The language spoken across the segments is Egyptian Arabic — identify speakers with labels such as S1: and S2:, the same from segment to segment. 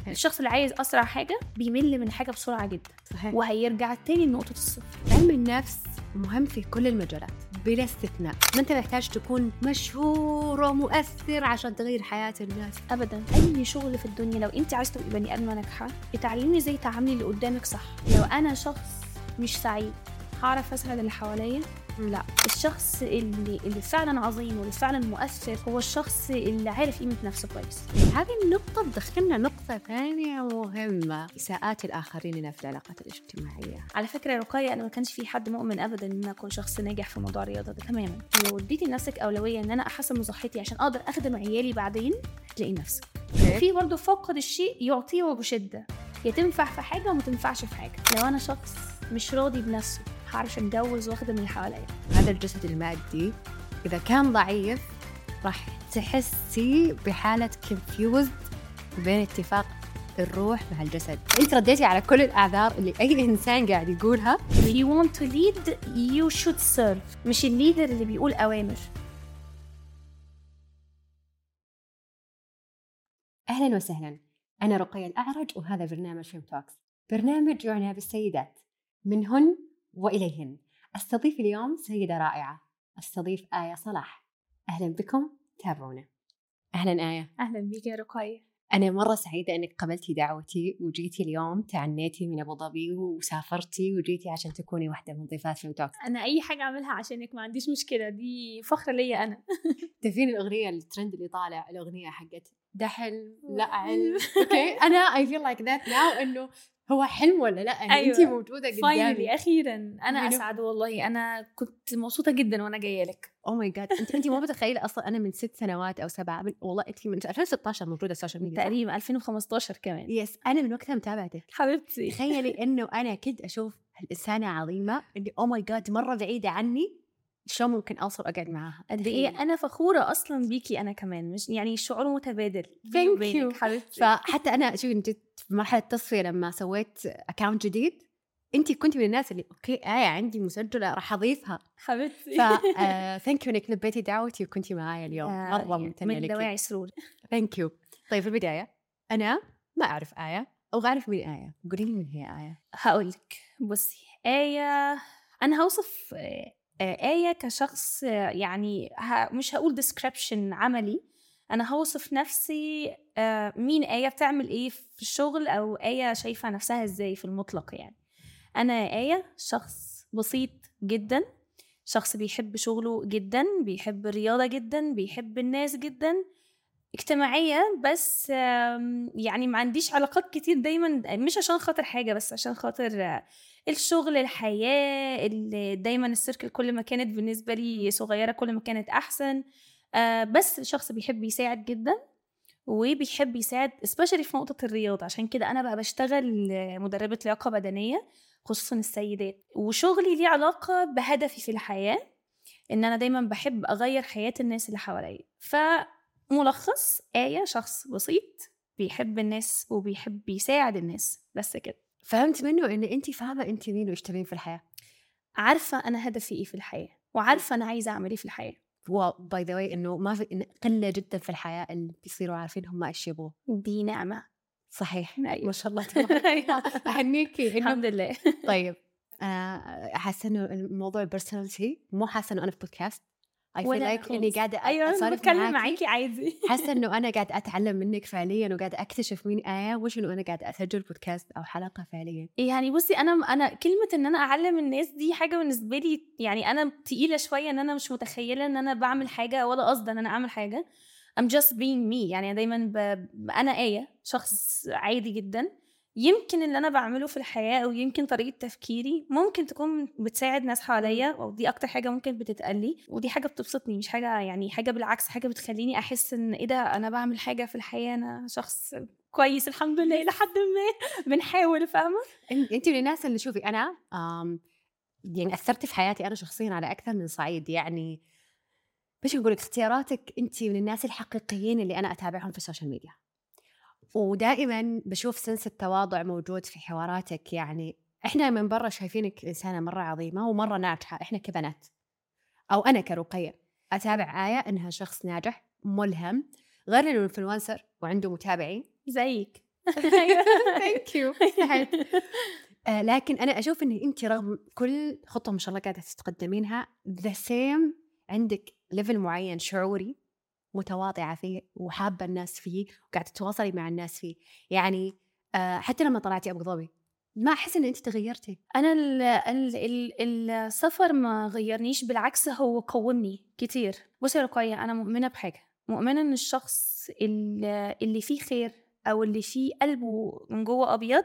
S1: الشخص اللي عايز اسرع حاجه بيمل من حاجه بسرعه جدا
S2: صحيح
S1: وهيرجع تاني لنقطه الصفر
S2: علم النفس مهم في كل المجالات بلا استثناء ما انت محتاج تكون مشهور ومؤثر عشان تغير حياة الناس
S1: ابدا اي شغل في الدنيا لو انت عايزه تبقي بني ادمه ناجحه اتعلمي ازاي تعاملي اللي قدامك صح لو انا شخص مش سعيد هعرف اسعد اللي حواليا
S2: لا
S1: الشخص اللي اللي فعلا عظيم واللي فعلا مؤثر هو الشخص اللي عارف قيمه نفسه كويس
S2: هذه النقطة تدخلنا نقطة ثانية مهمة إساءات الآخرين لنا في العلاقات الاجتماعية
S1: على فكره يا رقية انا ما كانش في حد مؤمن ابدا ان انا اكون شخص ناجح في موضوع الرياضه ده تماما لو اديتي لنفسك اولويه ان انا احسن من صحتي عشان اقدر اخدم عيالي بعدين هتلاقي نفسك في برضه فقد الشيء يعطيه بشده يا تنفع في حاجه وما تنفعش في حاجه لو انا شخص مش راضي بنفسه هعرفش اتجوز واخدم اللي حواليا
S2: هذا الجسد المادي إذا كان ضعيف راح تحسي بحالة كونفيوزد بين اتفاق الروح مع الجسد انت رديتي على كل الاعذار اللي اي انسان قاعد يقولها
S1: If you want to lead you should serve مش الليدر اللي بيقول اوامر
S2: اهلا وسهلا انا رقية الاعرج وهذا برنامج فيلم توكس برنامج يعنى بالسيدات منهن واليهن استضيف اليوم سيدة رائعة استضيف آية صلاح اهلا بكم تابعونا اهلا آية
S1: اهلا بيك يا رقية
S2: أنا مرة سعيدة إنك قبلتي دعوتي وجيتي اليوم تعنيتي من أبو ظبي وسافرتي وجيتي عشان تكوني واحدة من ضيفات فيلم توكس
S1: انا اي حاجه اعملها عشانك ما عنديش مشكله دي فخر ليا انا
S2: تعرفين الأغنية الترند اللي طالع الأغنية حقت ده حلم لا علم أوكي أنا أي فيل لايك ذات ناو إنه هو حلم ولا لا يعني
S1: أيوة.
S2: أنت موجودة قدامي
S1: فاينلي اخيرا انا
S2: You know.
S1: اسعد والله انا كنت مبسوطه جدا وانا جايه لك
S2: او ماي جاد انت انت مو متخيله اصلا انا من ست سنوات او سبعه من والله انت من 2016 موجوده السوشيال ميديا صح؟
S1: تقريبا 2015 كمان
S2: يس انا من وقتها متابعتك
S1: حبيبتي
S2: تخيلي انه انا كنت اشوف هالانسانه عظيمه اللي او ماي جاد مره بعيده عني شلون ممكن اوصل اقعد معاها
S1: قد ايه انا فخوره اصلا بيكي انا كمان مش يعني الشعور متبادل بيني
S2: Thank
S1: وبينك
S2: you.
S1: حبيبتي
S2: فحتى انا شوفي جيت في مرحله تصفيه لما سويت اكونت جديد انت كنت من الناس اللي اوكي ايه عندي مسجله راح اضيفها
S1: حبيبتي
S2: ف ثانك يو انك لبيتي دعوتي وكنتي معايا اليوم
S1: آه،
S2: مره
S1: يعني
S2: ممتنه
S1: من
S2: لك
S1: دواعي سرور
S2: ثانك يو طيب في البدايه انا ما اعرف ايه او اعرف مين ايه قولي لي من هي ايه
S1: هقولك بصي آية أنا هوصف آه، آه، آية كشخص آه، يعني ه- مش هقول description عملي أنا هوصف نفسي آه، مين آية بتعمل إيه في الشغل أو آية شايفة نفسها إزاي في المطلق يعني أنا آية شخص بسيط جدا شخص بيحب شغله جدا بيحب الرياضة جدا بيحب الناس جدا اجتماعية بس آم، يعني ما عنديش علاقات كتير دايما مش عشان خاطر حاجة بس عشان خاطر آه، الشغل الحياة ال- دايما السيركل كل ما كانت بالنسبة لي صغيرة كل ما كانت أحسن آه، بس شخص بيحب يساعد جدا وبيحب يساعد especially في نقطة الرياضة عشان كده أنا بقى بشتغل آه، مدربة لياقة بدنية خصوصا السيدات وشغلي ليه علاقة بهدفي في الحياة إن أنا دايما بحب أغير حياة الناس اللي حواليا فملخص آية شخص بسيط بيحب الناس وبيحب يساعد الناس بس كده
S2: فهمت منه ان انت فاهمه انت مين وايش تبين في الحياه
S1: عارفة أنا هدفي إيه في الحياة وعارفة أنا عايزة أعمل إيه في الحياة
S2: باي ذا واي انه ما في إن قله جدا في الحياه اللي بيصيروا عارفين هم ايش يبغوا
S1: دي نعمة
S2: صحيح
S1: أيوة.
S2: ما شاء الله تبارك الله. اهنيكي انه
S1: الحمد لله
S2: طيب انا حاسه انه الموضوع بيرسوناليتي مو حاسه انه انا في بودكاست اي فيل
S1: ولا
S2: لايك
S1: خالص.
S2: اني قاعده
S1: أيوة أنا
S2: اسولف
S1: بتكلم
S2: معاكي.
S1: معاكي عادي
S2: حاسه انه انا قاعده اتعلم منك فعليا وقاعده اكتشف مين ايه وش انه انا قاعده اسجل بودكاست او حلقه فعليا
S1: يعني بصي انا انا كلمه ان انا اعلم الناس دي حاجه بالنسبه لي يعني انا تقيله شويه ان انا مش متخيله ان انا بعمل حاجه ولا قصدا ان انا اعمل حاجه I'm just being me يعني أنا دايما ب... انا آية شخص عادي جدا يمكن اللي انا بعمله في الحياه او يمكن طريقه تفكيري ممكن تكون بتساعد ناس حواليا ودي اكتر حاجه ممكن بتتقلي ودي حاجه بتبسطني مش حاجه يعني حاجه بالعكس حاجه بتخليني احس ان ايه ده انا بعمل حاجه في الحياه انا شخص كويس الحمد لله لحد ما بنحاول فاهمه
S2: انت من الناس اللي شوفي انا آم يعني اثرتي في حياتي انا شخصيا على اكثر من صعيد يعني باش اقول لك اختياراتك انت من الناس الحقيقيين اللي انا اتابعهم في السوشيال ميديا ودائما بشوف سنس التواضع موجود في حواراتك يعني احنا من برا شايفينك انسانه مره عظيمه ومره ناجحه احنا كبنات او انا كرقيه اتابع ايه انها شخص ناجح ملهم غير انه انفلونسر وعنده متابعين
S1: زيك
S2: ثانك يو آه، لكن انا اشوف ان انت رغم كل خطوه ما شاء الله قاعده تتقدمينها ذا سيم عندك ليفل معين شعوري متواضعه فيه وحابه الناس فيه وقاعده تتواصلي مع الناس فيه يعني آه، حتى لما طلعتي ابو ظبي ما احس ان انت تغيرتي
S1: انا ال ال ال السفر ما غيرنيش بالعكس هو قومني كتير بصي يا رقية انا مؤمنه بحاجه مؤمنه ان الشخص اللي اللي فيه خير او اللي فيه قلبه من جوه ابيض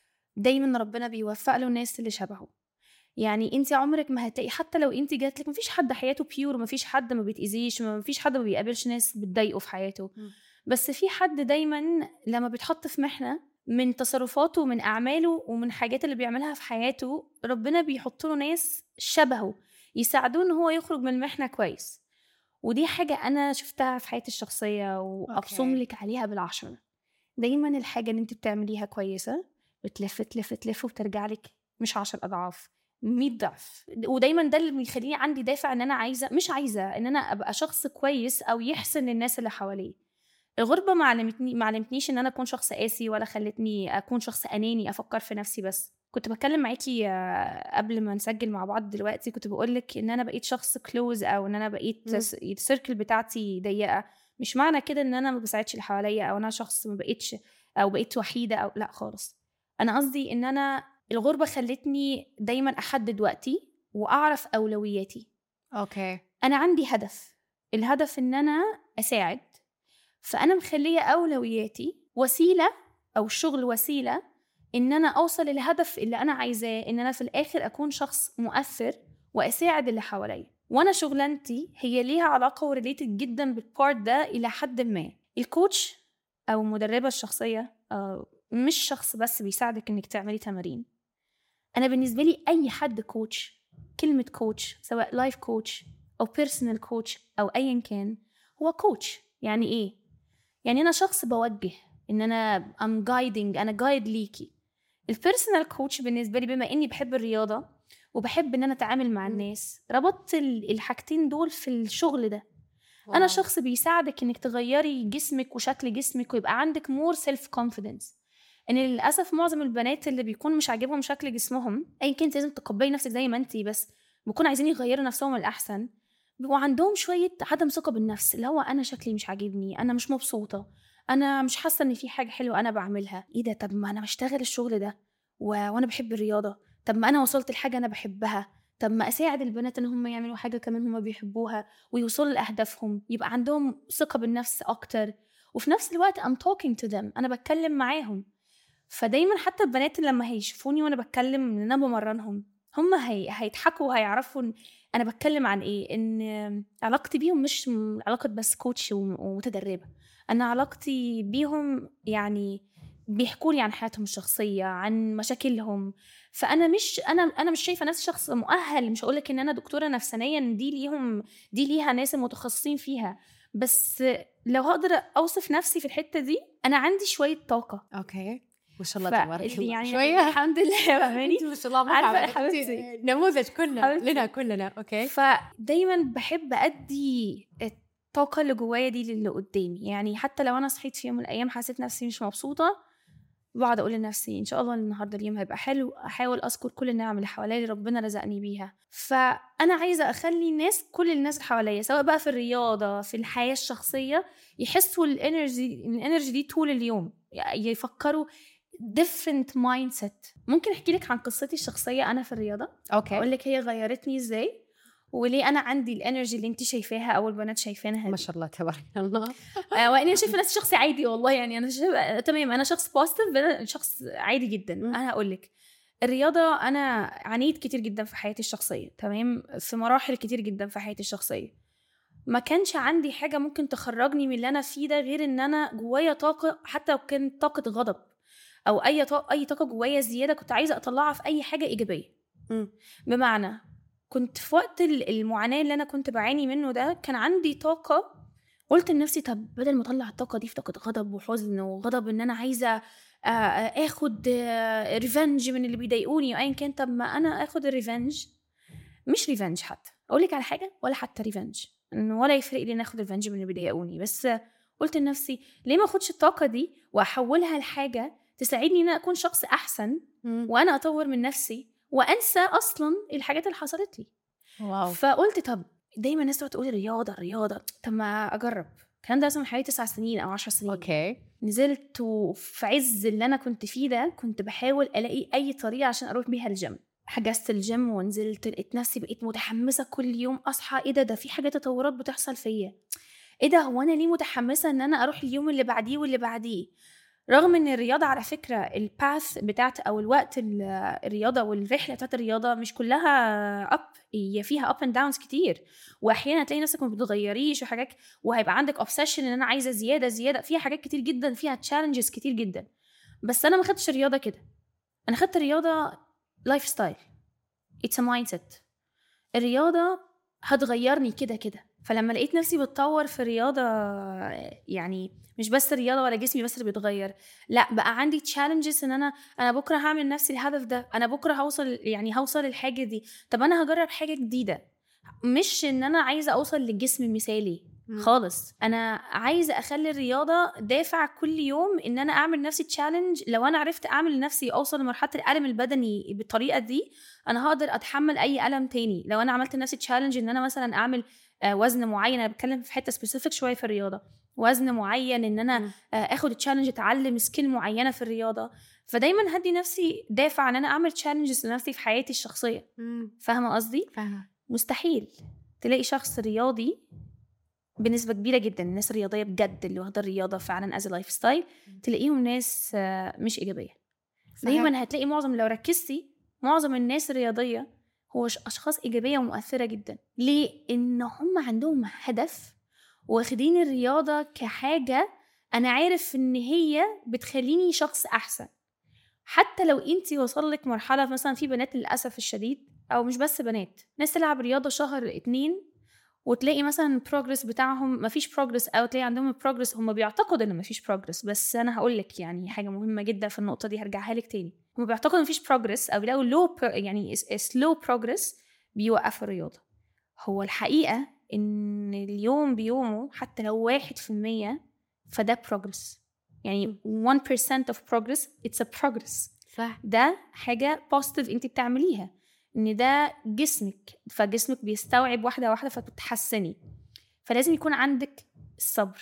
S1: دايما ربنا بيوفق له الناس اللي شبهه يعني انت عمرك ما هتلاقي حتى لو انت جات لك مفيش حد حياته بيور مفيش حد ما بيتاذيش مفيش حد ما بيقابلش ناس بتضايقه في حياته
S2: م.
S1: بس في حد دايما لما بيتحط في محنه من تصرفاته ومن اعماله ومن حاجات اللي بيعملها في حياته ربنا بيحط له ناس شبهه يساعدوه ان هو يخرج من المحنه كويس ودي حاجه انا شفتها في حياتي الشخصيه وابصم
S2: أوكي.
S1: لك عليها بالعشره دايما الحاجه اللي انت بتعمليها كويسه بتلف تلف تلف وبترجع لك مش عشر اضعاف 100 ضعف ودايما ده اللي بيخليني عندي دافع ان انا عايزه مش عايزه ان انا ابقى شخص كويس او يحسن للناس اللي حواليه الغربه ما علمتني ما علمتنيش ان انا اكون شخص قاسي ولا خلتني اكون شخص اناني افكر في نفسي بس كنت بتكلم معاكي آه، قبل ما نسجل مع بعض دلوقتي كنت بقول لك ان انا بقيت شخص كلوز او ان انا بقيت
S2: مم.
S1: س- السيركل بتاعتي ضيقه مش معنى كده ان انا ما بساعدش اللي حواليا او انا شخص ما بقيتش او بقيت وحيده او لا خالص انا قصدي ان انا الغربه خلتني دايما احدد وقتي واعرف اولوياتي
S2: اوكي
S1: انا عندي هدف الهدف ان انا اساعد فانا مخليه اولوياتي وسيله او الشغل وسيله ان انا اوصل للهدف اللي انا عايزاه ان انا في الاخر اكون شخص مؤثر واساعد اللي حواليا وانا شغلانتي هي ليها علاقه وريليتد جدا بالبارت ده الى حد ما الكوتش او المدربه الشخصيه آه، مش شخص بس بيساعدك انك تعملي تمارين انا بالنسبه لي اي حد كوتش كلمه كوتش سواء لايف كوتش او بيرسونال كوتش او ايا كان هو كوتش يعني ايه يعني انا شخص بوجه ان انا ام جايدنج انا جايد ليكي البيرسونال كوتش بالنسبه لي بما اني بحب الرياضه وبحب ان انا اتعامل مع
S2: مم.
S1: الناس ربطت ال- الحاجتين دول في الشغل ده انا شخص بيساعدك انك تغيري جسمك وشكل جسمك ويبقى عندك مور سيلف كونفيدنس ان للاسف معظم البنات اللي بيكون مش عاجبهم شكل جسمهم ايا كنت لازم تقبلي نفسك زي ما انتي بس بيكون عايزين يغيروا نفسهم الاحسن بيبقوا عندهم شويه عدم ثقه بالنفس اللي هو انا شكلي مش عاجبني انا مش مبسوطه انا مش حاسه ان في حاجه حلوه انا بعملها ايه ده طب ما انا بشتغل الشغل ده و... وانا بحب الرياضه طب ما انا وصلت لحاجه انا بحبها طب ما اساعد البنات ان هم يعملوا حاجه كمان هم بيحبوها ويوصلوا لاهدافهم يبقى عندهم ثقه بالنفس اكتر وفي نفس الوقت I'm talking to them انا بتكلم معاهم فدايما حتى البنات اللي لما هيشوفوني وانا بتكلم ان انا بمرنهم هم هي... هيضحكوا وهيعرفوا إن انا بتكلم عن ايه ان علاقتي بيهم مش م- علاقه بس كوتش وم- ومتدربه انا علاقتي بيهم يعني بيحكوا لي عن حياتهم الشخصيه عن مشاكلهم فانا مش انا انا مش شايفه نفسي شخص مؤهل مش هقول لك ان انا دكتوره نفسانيه إن دي ليهم دي ليها ناس متخصصين فيها بس لو هقدر اوصف نفسي في الحته دي انا عندي شويه طاقه
S2: اوكي ما شاء الله
S1: ف-
S2: تبارك الله
S1: يعني
S2: شويه
S1: الحمد لله فاهماني
S2: انت ما شاء الله
S1: عارفة
S2: مرحبا
S1: يا حبيبتي.
S2: نموذج كلنا
S1: حبيبتي.
S2: لنا كلنا اوكي
S1: فدايما بحب ادي الطاقه اللي جوايا دي للي قدامي يعني حتى لو انا صحيت في يوم من الايام حسيت نفسي مش مبسوطه بقعد اقول لنفسي ان شاء الله النهارده اليوم هيبقى حلو احاول اذكر كل النعم اللي حواليا اللي ربنا رزقني بيها فانا عايزه اخلي الناس كل الناس اللي حواليا سواء بقى في الرياضه في الحياه الشخصيه يحسوا الانرجي الانرجي دي طول اليوم ي- يفكروا different mindset ممكن احكي لك عن قصتي الشخصيه انا في الرياضه
S2: اوكي
S1: اقول لك هي غيرتني ازاي وليه انا عندي الانرجي اللي انت شايفاها او البنات شايفينها
S2: ما
S1: دي.
S2: شاء الله تبارك الله
S1: آه واني شايفه نفسي شخص عادي والله يعني انا شايفه آه، تمام انا شخص بوزيتيف انا شخص عادي جدا
S2: مم.
S1: انا هقول لك الرياضه انا عانيت كتير جدا في حياتي الشخصيه تمام في مراحل كتير جدا في حياتي الشخصيه ما كانش عندي حاجه ممكن تخرجني من اللي انا فيه ده غير ان انا جوايا طاقه حتى لو كانت طاقه غضب او اي طاقه اي طاقه جوايا زياده كنت عايزه اطلعها في اي حاجه ايجابيه
S2: مم.
S1: بمعنى كنت في وقت ال- المعاناة اللي أنا كنت بعاني منه ده كان عندي طاقة قلت لنفسي طب بدل ما أطلع الطاقة دي في طاقة غضب وحزن وغضب إن أنا عايزة آه، آه، آخد ريفنج من اللي بيضايقوني أيا كان طب ما أنا آخد الريفنج مش ريفنج حتى أقول لك على حاجة ولا حتى ريفنج إنه ولا يفرق لي ناخد ريفنج من اللي بيضايقوني بس قلت لنفسي ليه ما اخدش الطاقه دي واحولها لحاجه تساعدني ان انا اكون شخص احسن وانا اطور من نفسي وانسى اصلا الحاجات اللي حصلت لي
S2: واو
S1: فقلت طب دايما الناس تقعد تقول رياضه رياضه طب ما اجرب الكلام ده مثلا من حوالي تسع سنين او عشر سنين
S2: اوكي
S1: نزلت وفي عز اللي انا كنت فيه ده كنت بحاول الاقي اي طريقه عشان اروح بيها الجيم حجزت الجيم ونزلت لقيت نفسي بقيت متحمسه كل يوم اصحى ايه ده ده في حاجه تطورات بتحصل فيا ايه ده هو انا ليه متحمسه ان انا اروح اليوم اللي بعديه واللي بعديه رغم ان الرياضه على فكره الباث بتاعت او الوقت ال- الرياضه والرحله بتاعت الرياضه مش كلها اب هي فيها اب اند داونز كتير واحيانا تلاقي نفسك ما بتتغيريش وحاجات وهيبقى عندك اوبسيشن ان انا عايزه زياده زياده فيها حاجات كتير جدا فيها تشالنجز كتير جدا بس انا ما خدتش الرياضه كده انا خدت الرياضه لايف ستايل اتس ا مايند سيت الرياضه هتغيرني كده كده فلما لقيت نفسي بتطور في الرياضه يعني مش بس الرياضه ولا جسمي بس اللي بيتغير لا بقى عندي تشالنجز ان انا انا بكره هعمل نفسي الهدف ده انا بكره هوصل يعني هوصل الحاجه دي طب انا هجرب حاجه جديده مش ان انا عايزه اوصل للجسم المثالي خالص انا عايزه اخلي الرياضه دافع كل يوم ان انا اعمل نفسي تشالنج لو انا عرفت اعمل لنفسي اوصل لمرحله الالم البدني بالطريقه دي انا هقدر اتحمل اي الم تاني لو انا عملت لنفسي تشالنج ان انا مثلا اعمل آه، وزن معين انا بتكلم في حته سبيسيفيك شويه في الرياضه وزن معين ان انا
S2: مم.
S1: آه، اخد تشالنج اتعلم سكيل معينه في الرياضه فدايما هدي نفسي دافع ان انا اعمل تشالنجز لنفسي في حياتي الشخصيه فاهمه قصدي
S2: فاهمه
S1: مستحيل تلاقي شخص رياضي بنسبه كبيره جدا الناس الرياضيه بجد اللي واخده الرياضه فعلا از لايف ستايل تلاقيهم ناس آه، مش ايجابيه دايما هتلاقي معظم لو ركزتي معظم الناس الرياضيه هو ش- اشخاص ايجابيه ومؤثره جدا ليه ان هم عندهم هدف واخدين الرياضه كحاجه انا عارف ان هي بتخليني شخص احسن حتى لو انت وصل لك مرحله مثلا في بنات للاسف الشديد او مش بس بنات ناس تلعب رياضه شهر اتنين وتلاقي مثلا البروجرس بتاعهم مفيش بروجرس او تلاقي عندهم البروجرس هم بيعتقدوا ان مفيش بروجرس بس انا هقول لك يعني حاجه مهمه جدا في النقطه دي هرجعها لك تاني هم بيعتقدوا ان مفيش بروجرس او بيلاقوا لو يعني سلو بروجرس بيوقفوا الرياضه هو الحقيقه ان اليوم بيومه حتى لو واحد في المية فده بروجرس يعني 1% of progress it's a progress
S2: صح
S1: ده حاجة بوزيتيف انت بتعمليها ان ده جسمك فجسمك بيستوعب واحدة واحدة فبتتحسني فلازم يكون عندك الصبر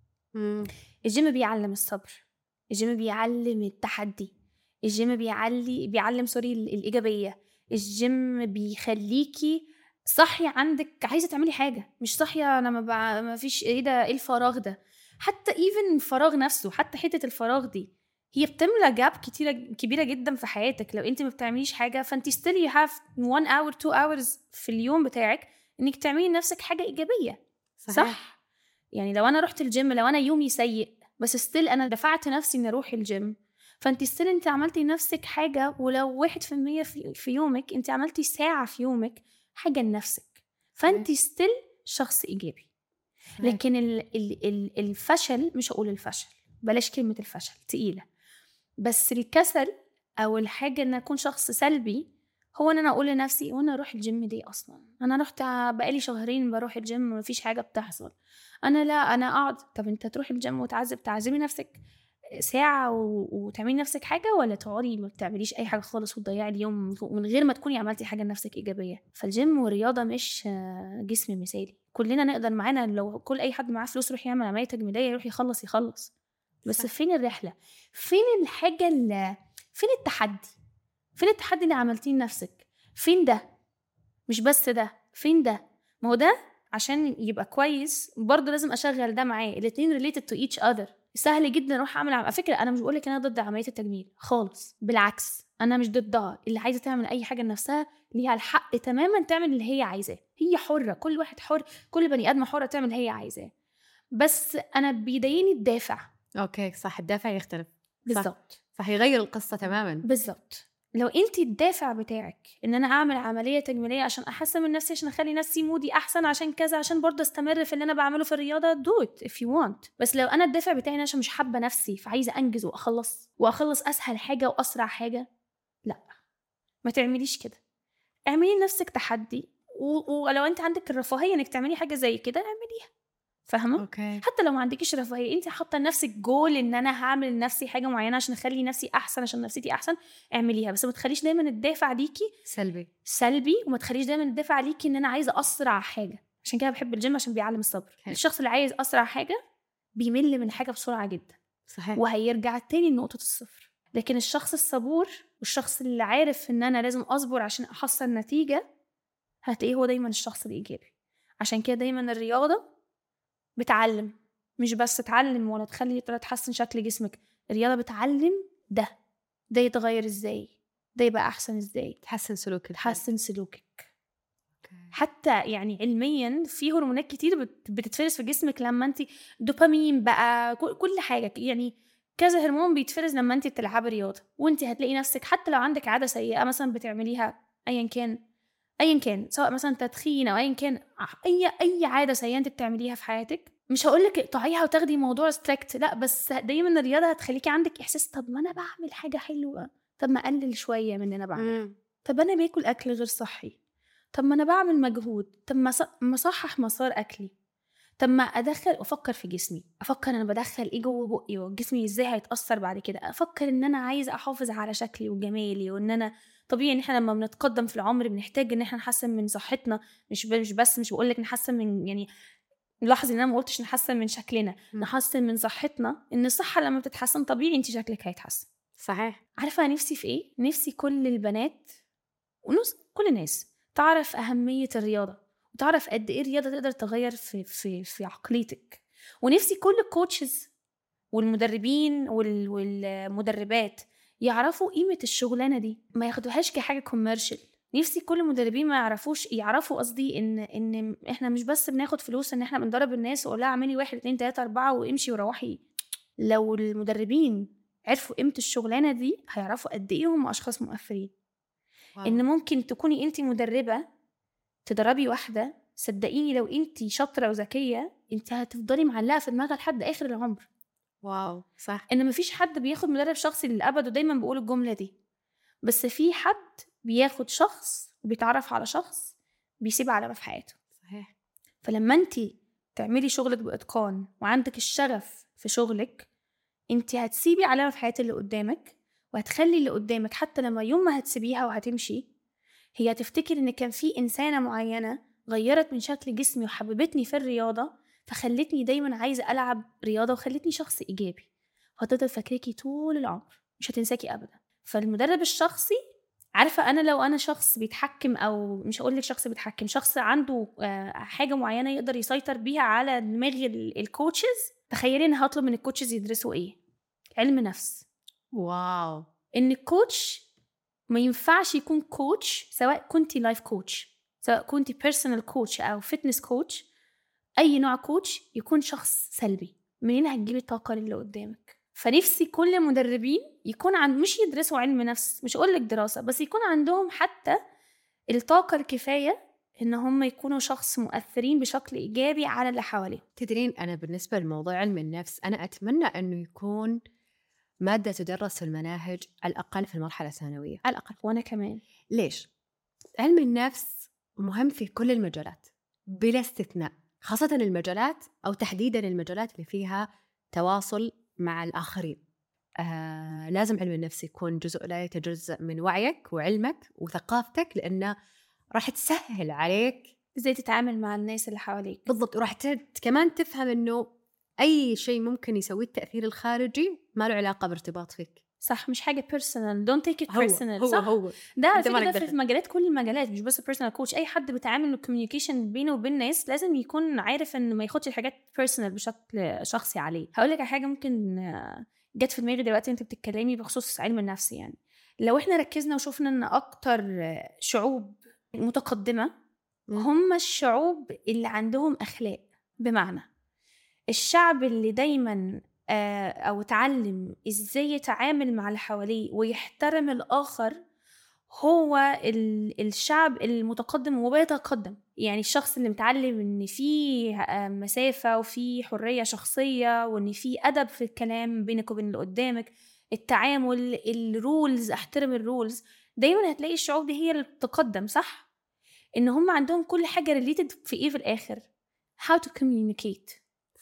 S1: الجيم بيعلم الصبر الجيم بيعلم التحدي الجيم بيعلي بيعلم سوري ال- الإيجابية الجيم بيخليكي صاحية عندك عايزة تعملي حاجة مش صاحية أنا ما, بع... ما فيش إيه ده إيه الفراغ ده حتى ايفن الفراغ نفسه حتى حتة الفراغ دي هي بتملى جاب كتيرة كبيرة جدا في حياتك لو انت ما بتعمليش حاجة فانت still you have one hour two hours في اليوم بتاعك انك تعملي لنفسك حاجة إيجابية صح, صح؟ يعني لو انا رحت الجيم لو انا يومي سيء بس ستيل انا دفعت نفسي اني اروح الجيم فانت ستيل انت عملتي لنفسك حاجه ولو واحد في المية في, في يومك انت عملتي ساعه في يومك حاجه لنفسك فانت ستيل شخص ايجابي لكن ال ال ال الفشل مش هقول الفشل بلاش كلمه الفشل تقيله بس الكسل او الحاجه ان اكون شخص سلبي هو ان انا اقول لنفسي وانا اروح الجيم دي اصلا انا رحت بقالي شهرين بروح الجيم مفيش حاجه بتحصل انا لا انا اقعد طب انت تروحي الجيم وتعذب تعذبي نفسك ساعة و... وتعملي نفسك حاجة ولا تقعدي ما بتعمليش أي حاجة خالص وتضيعي اليوم من غير ما تكوني عملتي حاجة لنفسك إيجابية فالجيم والرياضة مش آه، جسم مثالي كلنا نقدر معانا لو كل أي حد معاه فلوس يروح يعمل عملية تجميلية يروح يخلص يخلص بس
S2: صح.
S1: صح. فين الرحلة فين الحاجة اللي فين التحدي فين التحدي اللي عملتيه لنفسك فين ده مش بس ده فين ده ما هو ده عشان يبقى كويس برضه لازم اشغل ده معاه الاتنين related to each other سهل جدا اروح اعمل على فكره انا مش بقولك انا ضد عمليه التجميل خالص بالعكس انا مش ضدها اللي عايزه تعمل اي حاجه لنفسها ليها الحق تماما تعمل اللي هي عايزاه هي حره كل واحد حر كل بني ادم حره تعمل اللي هي عايزاه بس انا بيضايقني الدافع
S2: اوكي صح الدافع يختلف
S1: بالظبط
S2: صح يغير القصه تماما
S1: بالظبط لو انت الدافع بتاعك ان انا اعمل عمليه تجميليه عشان احسن من نفسي عشان اخلي نفسي مودي احسن عشان كذا عشان برضه استمر في اللي انا بعمله في الرياضه do it if you want بس لو انا الدافع بتاعي إن أنا عشان مش حابه نفسي فعايزه انجز واخلص واخلص اسهل حاجه واسرع حاجه لا ما تعمليش كده اعملي لنفسك تحدي و- ولو انت عندك الرفاهيه انك تعملي حاجه زي كده اعمليها فاهمه
S2: اوكي
S1: حتى لو ما عندكيش رفاهيه انت حاطه لنفسك جول ان انا هعمل لنفسي حاجه معينه عشان اخلي نفسي احسن عشان نفسيتي احسن اعمليها بس ما تخليش دايما الدافع ليكي
S2: سلبي
S1: سلبي وما تخليش دايما الدافع ليكي ان انا عايزه اسرع حاجه عشان كده بحب الجيم عشان بيعلم الصبر
S2: حلو.
S1: الشخص اللي عايز اسرع حاجه بيمل من حاجه بسرعه جدا
S2: صحيح
S1: وهيرجع تاني لنقطه الصفر لكن الشخص الصبور والشخص اللي عارف ان انا لازم اصبر عشان احصل نتيجه هتلاقيه هو دايما الشخص الايجابي عشان كده دايما الرياضه بتعلم مش بس تعلم ولا تخلي ولا تحسن شكل جسمك الرياضه بتعلم ده ده يتغير ازاي ده يبقى احسن ازاي
S2: تحسن سلوك الحال
S1: تحسن سلوكك
S2: أوكي.
S1: حتى يعني علميا في هرمونات كتير بت- بتتفرز في جسمك لما انت دوبامين بقى كل- كل حاجه يعني كذا هرمون بيتفرز لما انت بتلعبي رياضه وانت هتلاقي نفسك حتى لو عندك عاده سيئه مثلا بتعمليها ايا كان ايا كان سواء مثلا تدخين او ايا كان اي اي عاده سيئه انت بتعمليها في حياتك مش هقول لك اقطعيها وتاخدي موضوع ستريكت لا بس دايما الرياضه هتخليكي عندك احساس طب ما انا بعمل حاجه حلوه طب ما اقلل شويه من اللي انا بعمله
S2: مم.
S1: طب انا باكل اكل غير صحي طب ما انا بعمل مجهود طب ما ص- ما اصحح مسار اكلي طب ما ادخل افكر في جسمي افكر انا بدخل ايه جوه بقي وجسمي ازاي هيتاثر بعد كده افكر ان انا عايز احافظ على شكلي وجمالي وان انا طبيعي ان احنا لما بنتقدم في العمر بنحتاج ان احنا نحسن من صحتنا مش ب- مش بس مش بقول لك نحسن من يعني لاحظي ان انا ما قلتش نحسن من شكلنا
S2: مم.
S1: نحسن من صحتنا ان الصحه لما بتتحسن طبيعي انت شكلك هيتحسن
S2: صحيح
S1: عارفة أنا نفسي في إيه؟ نفسي كل البنات ونص كل الناس تعرف أهمية الرياضة وتعرف قد إيه الرياضة تقدر تغير في في في عقليتك ونفسي كل الكوتشز والمدربين وال والمدربات يعرفوا قيمة الشغلانة دي ما ياخدوهاش كحاجة كوميرشال نفسي كل المدربين ما يعرفوش يعرفوا قصدي ان ان احنا مش بس بناخد فلوس ان احنا بندرب الناس واقول لها اعملي واحد اتنين تلاته اربعه وامشي وروحي لو المدربين عرفوا قيمه الشغلانه دي هيعرفوا قد ايه هم اشخاص مؤثرين
S2: واو.
S1: ان ممكن تكوني انت مدربه تدربي واحده صدقيني لو انت شاطره وذكيه انت هتفضلي معلقه في دماغها لحد اخر العمر
S2: واو صح
S1: ان مفيش حد بياخد مدرب شخصي للابد ودايما بقول الجمله دي بس في حد بياخد شخص وبيتعرف على شخص بيسيب علامه في حياته
S2: صحيح
S1: فلما انت تعملي شغلك باتقان وعندك الشغف في شغلك انت هتسيبي علامه في حياه اللي قدامك وهتخلي اللي قدامك حتى لما يوم ما هتسيبيها وهتمشي هي هتفتكر ان كان في انسانه معينه غيرت من شكل جسمي وحببتني في الرياضه فخلتني دايما عايزه العب رياضه وخلتني شخص ايجابي وهتفضل فاكراكي طول العمر مش هتنساكي ابدا فالمدرب الشخصي عارفه انا لو انا شخص بيتحكم او مش هقول لك شخص بيتحكم شخص عنده آه، حاجه معينه يقدر يسيطر بيها على دماغ ال- الكوتشز تخيلي ان هطلب من الكوتشز يدرسوا ايه علم نفس
S2: واو
S1: ان الكوتش ما ينفعش يكون كوتش سواء كنتي لايف كوتش سواء كنتي بيرسونال كوتش او فيتنس كوتش اي نوع كوتش يكون شخص سلبي منين هتجيبي الطاقه اللي قدامك فنفسي كل المدربين يكون عند مش يدرسوا علم نفس مش اقول لك دراسه بس يكون عندهم حتى الطاقه الكفايه ان هم يكونوا شخص مؤثرين بشكل ايجابي على اللي حواليهم
S2: تدرين أنا بالنسبة لموضوع علم النفس أنا أتمنى أنه يكون مادة تدرس في المناهج على الأقل في المرحلة الثانوية على الأقل
S1: وانا كمان
S2: ليش؟ علم النفس مهم في كل المجالات بلا استثناء خاصة المجالات أو تحديدا المجالات اللي فيها تواصل مع الآخرين آه لازم علم النفس يكون جزء لا يتجزأ من وعيك وعلمك وثقافتك لأنه راح تسهل عليك
S1: ازاي تتعامل مع الناس اللي حواليك
S2: بالضبط وراح ت- كمان تفهم انه اي شيء ممكن يسويه التاثير الخارجي ما له علاقه بارتباط فيك
S1: صح مش حاجه بيرسونال دونت تيك ات
S2: هو
S1: بيرسونال
S2: هو
S1: صح
S2: هو
S1: ده على
S2: أنت
S1: فكره
S2: مالك
S1: ده في
S2: دخل.
S1: مجالات كل المجالات مش بس بيرسونال كوتش اي حد بيتعامل الكوميونيكيشن بينه وبين ناس لازم يكون عارف ان ما ياخدش الحاجات بيرسونال بشكل شخصي عليه هقول لك على حاجه ممكن آه، جت في دماغي دلوقتي انت بتتكلمي بخصوص علم النفس يعني لو احنا ركزنا وشفنا ان اكتر آه، شعوب متقدمه
S2: مم.
S1: هم الشعوب اللي عندهم اخلاق بمعنى الشعب اللي دايما آه، او اتعلم ازاي يتعامل مع اللي حواليه ويحترم الاخر هو ال- الشعب المتقدم وبيتقدم يعني الشخص اللي متعلم ان في آه، مسافه وفي حريه شخصيه وان في ادب في الكلام بينك وبين اللي قدامك التعامل الرولز احترم الرولز دايما هتلاقي الشعوب دي هي اللي بتتقدم صح ان هم عندهم كل حاجه ريليتد في ايه في الاخر how to communicate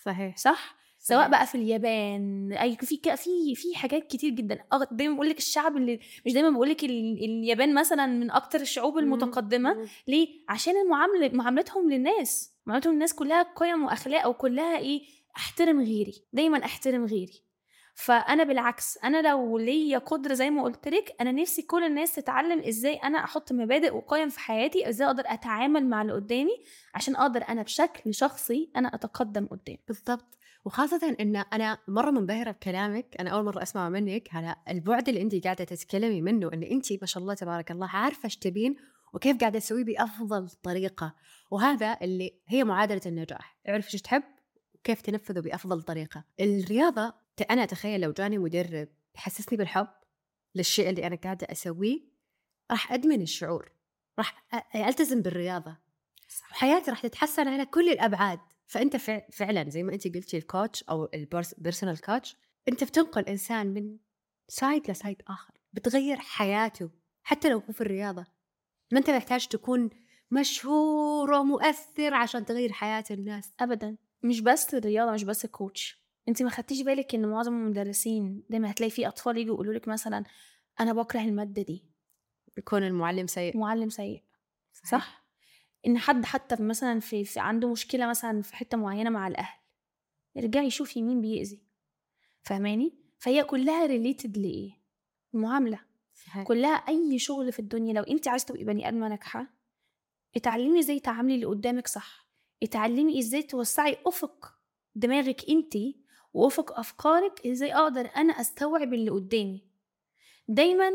S2: صحيح
S1: صح سواء
S2: صحيح.
S1: بقى في اليابان اي في ك- في في حاجات كتير جدا أغ- دايما بقول لك الشعب اللي مش دايما بقول لك اليابان مثلا من اكتر الشعوب المتقدمه
S2: مم.
S1: ليه عشان المعامله معاملتهم للناس معاملتهم للناس كلها قيم واخلاق وكلها ايه احترم غيري دايما احترم غيري فانا بالعكس انا لو ليا قدره زي ما قلت لك انا نفسي كل الناس تتعلم ازاي انا احط مبادئ وقيم في حياتي ازاي اقدر اتعامل مع اللي قدامي عشان اقدر انا بشكل شخصي انا اتقدم قدام
S2: بالضبط وخاصة إن أنا مرة منبهرة بكلامك أنا أول مرة أسمع منك على البعد اللي أنت قاعدة تتكلمي منه إن أنت ما شاء الله تبارك الله عارفة إيش تبين وكيف قاعدة تسويه بأفضل طريقة وهذا اللي هي معادلة النجاح اعرف إيش تحب وكيف تنفذه بأفضل طريقة الرياضة ت- أنا أتخيل لو جاني مدرب يحسسني بالحب للشيء اللي أنا قاعدة أسويه راح أدمن الشعور راح أ- ألتزم بالرياضة وحياتي راح تتحسن على كل الابعاد فانت فع- فعلا زي ما انت قلتي الكوتش او البيرسونال كوتش انت بتنقل انسان من سايد لسايد اخر بتغير حياته حتى لو هو في الرياضه ما انت محتاج تكون مشهور ومؤثر عشان تغير حياه الناس
S1: ابدا مش بس الرياضه مش بس الكوتش انت ما خدتيش بالك ان معظم المدرسين دايما هتلاقي في اطفال يجوا يقولوا لك مثلا انا بكره الماده دي
S2: يكون المعلم سيء
S1: معلم سيء صح ان حد حتى في مثلا في, في عنده مشكله مثلا في حته معينه مع الاهل ارجعي شوفي مين بيأذي فاهماني فهي كلها ريليتد لايه المعامله
S2: صحيح.
S1: كلها اي شغل في الدنيا لو انت عايزه تبقي بني ادمه ناجحه اتعلمي ازاي تعاملي اللي قدامك صح اتعلمي ازاي توسعي افق دماغك انت وافق افكارك ازاي اقدر انا استوعب اللي قدامي دايما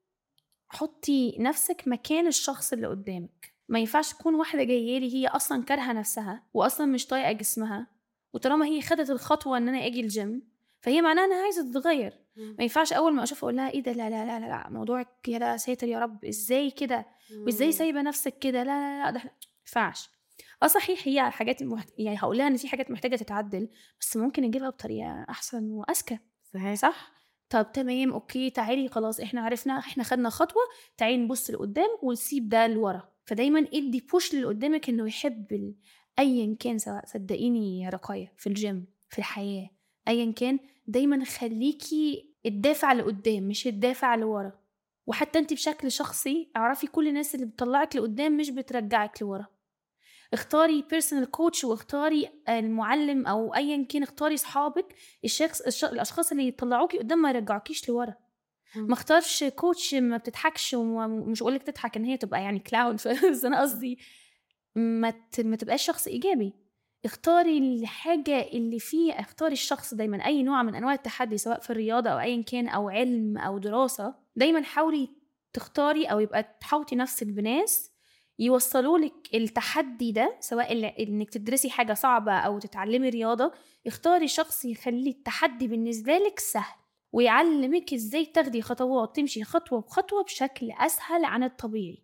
S1: حطي نفسك مكان الشخص اللي قدامك ما ينفعش تكون واحده جايه لي هي اصلا كارهه نفسها واصلا مش طايقه جسمها وطالما هي خدت الخطوه ان انا اجي الجيم فهي معناها انها عايزه تتغير ما ينفعش اول ما اشوف اقول لها ايه ده لا لا لا لا, لا موضوعك يا لا ساتر يا رب ازاي كده وازاي سايبه نفسك كده لا لا لا ده إحنا- ما ينفعش اه صحيح هي الحاجات المحت... يعني هقول لها ان في حاجات محتاجه تتعدل بس ممكن نجيبها بطريقه احسن واذكى
S2: صحيح
S1: صح طب تمام اوكي تعالي خلاص احنا عرفنا احنا خدنا خطوه تعالي نبص لقدام ونسيب ده لورا فدايما ادي بوش اللي قدامك انه يحب ال... ايا كان سواء صدقيني يا رقايه في الجيم في الحياه ايا كان دايما خليكي الدافع لقدام مش الدافع لورا وحتى انت بشكل شخصي اعرفي كل الناس اللي بتطلعك لقدام مش بترجعك لورا اختاري بيرسونال كوتش واختاري المعلم او ايا كان اختاري اصحابك الشخص الش... الاشخاص اللي يطلعوكي قدام ما يرجعوكيش لورا ما اختارش كوتش ما بتضحكش ومش اقول لك تضحك ان هي تبقى يعني كلاون بس انا قصدي ما ت... ما تبقاش شخص ايجابي اختاري الحاجة اللي فيه اختاري الشخص دايما أي نوع من أنواع التحدي سواء في الرياضة أو أيا كان أو علم أو دراسة دايما حاولي تختاري أو يبقى تحوطي نفسك بناس يوصلوا لك التحدي ده سواء ال- انك تدرسي حاجه صعبه او تتعلمي رياضه اختاري شخص يخلي التحدي بالنسبه لك سهل ويعلمك ازاي تاخدي خطوات تمشي خطوه بخطوه بشكل اسهل عن الطبيعي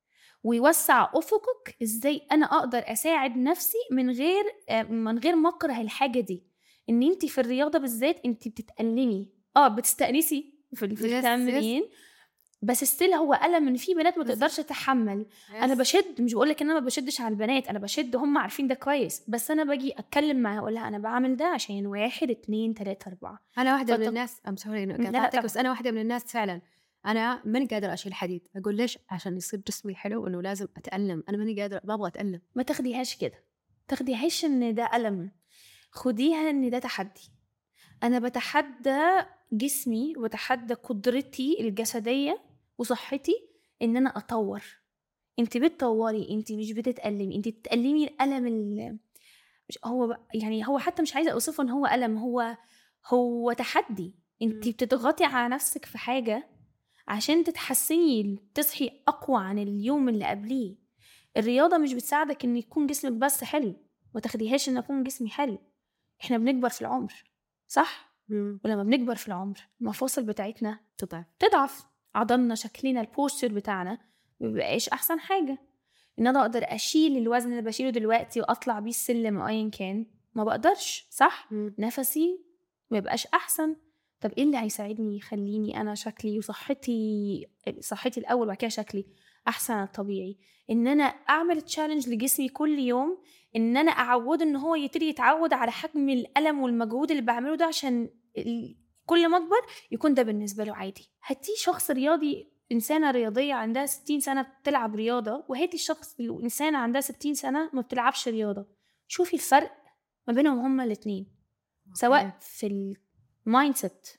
S1: ويوسع افقك ازاي انا اقدر اساعد نفسي من غير آه، من غير ما اكره الحاجه دي ان انت في الرياضه بالذات انت بتتألمي اه بتستأنسي في ال- في
S2: Yes,
S1: التمرين بس ستيل هو ألم ان في بنات ما
S2: بس-
S1: تقدرش تتحمل انا بشد مش بقول لك ان انا ما بشدش على البنات انا بشد هم عارفين ده كويس بس انا باجي اتكلم معاها اقول لها انا بعمل ده عشان واحد اتنين تلاته اربعه
S2: انا واحده من
S1: فط-
S2: الناس ام سوري انه
S1: لا، لا،
S2: قاطعتك
S1: طبعاً.
S2: بس انا واحده من الناس فعلا انا ماني قادره اشيل حديد اقول ليش عشان يصير جسمي حلو انه لازم اتالم انا ماني قادره ما ابغى اتالم
S1: ما تاخديهاش كده تاخديهاش ان ده ألم خديها ان ده تحدي انا بتحدى جسمي وبتحدى قدرتي الجسديه وصحتي ان انا اطور انت بتطوري انت مش بتتألمي انت بتتألمي الألم ال... مش هو بقى- يعني هو حتى مش عايزه اوصفه ان هو ألم هو هو تحدي انت
S2: مم.
S1: بتضغطي على نفسك في حاجه عشان تتحسني تصحي اقوى عن اليوم اللي قبليه الرياضه مش بتساعدك ان يكون جسمك بس حلو ما تاخديهاش ان اكون جسمي حلو احنا بنكبر في العمر صح ولما بنكبر في العمر المفاصل بتاعتنا
S2: تضعف
S1: تضعف عضلنا شكلنا البوستر بتاعنا مبيبقاش احسن حاجه ان انا اقدر اشيل الوزن اللي بشيله دلوقتي واطلع بيه السلم او ايا كان ما بقدرش صح نفسي ما يبقاش احسن طب ايه اللي هيساعدني يخليني انا شكلي وصحتي صحتي الاول وبعد كده شكلي احسن عن الطبيعي ان انا اعمل تشالنج لجسمي كل يوم ان انا اعوده ان هو يبتدي يتعود على حجم الالم والمجهود اللي بعمله ده عشان ال- كل ما اكبر يكون ده بالنسبه له عادي هاتي شخص رياضي انسانه رياضيه عندها 60 سنه بتلعب رياضه وهاتي الشخص الانسانه عندها 60 سنه ما بتلعبش رياضه شوفي الفرق ما بينهم هما الاثنين سواء في المايند سيت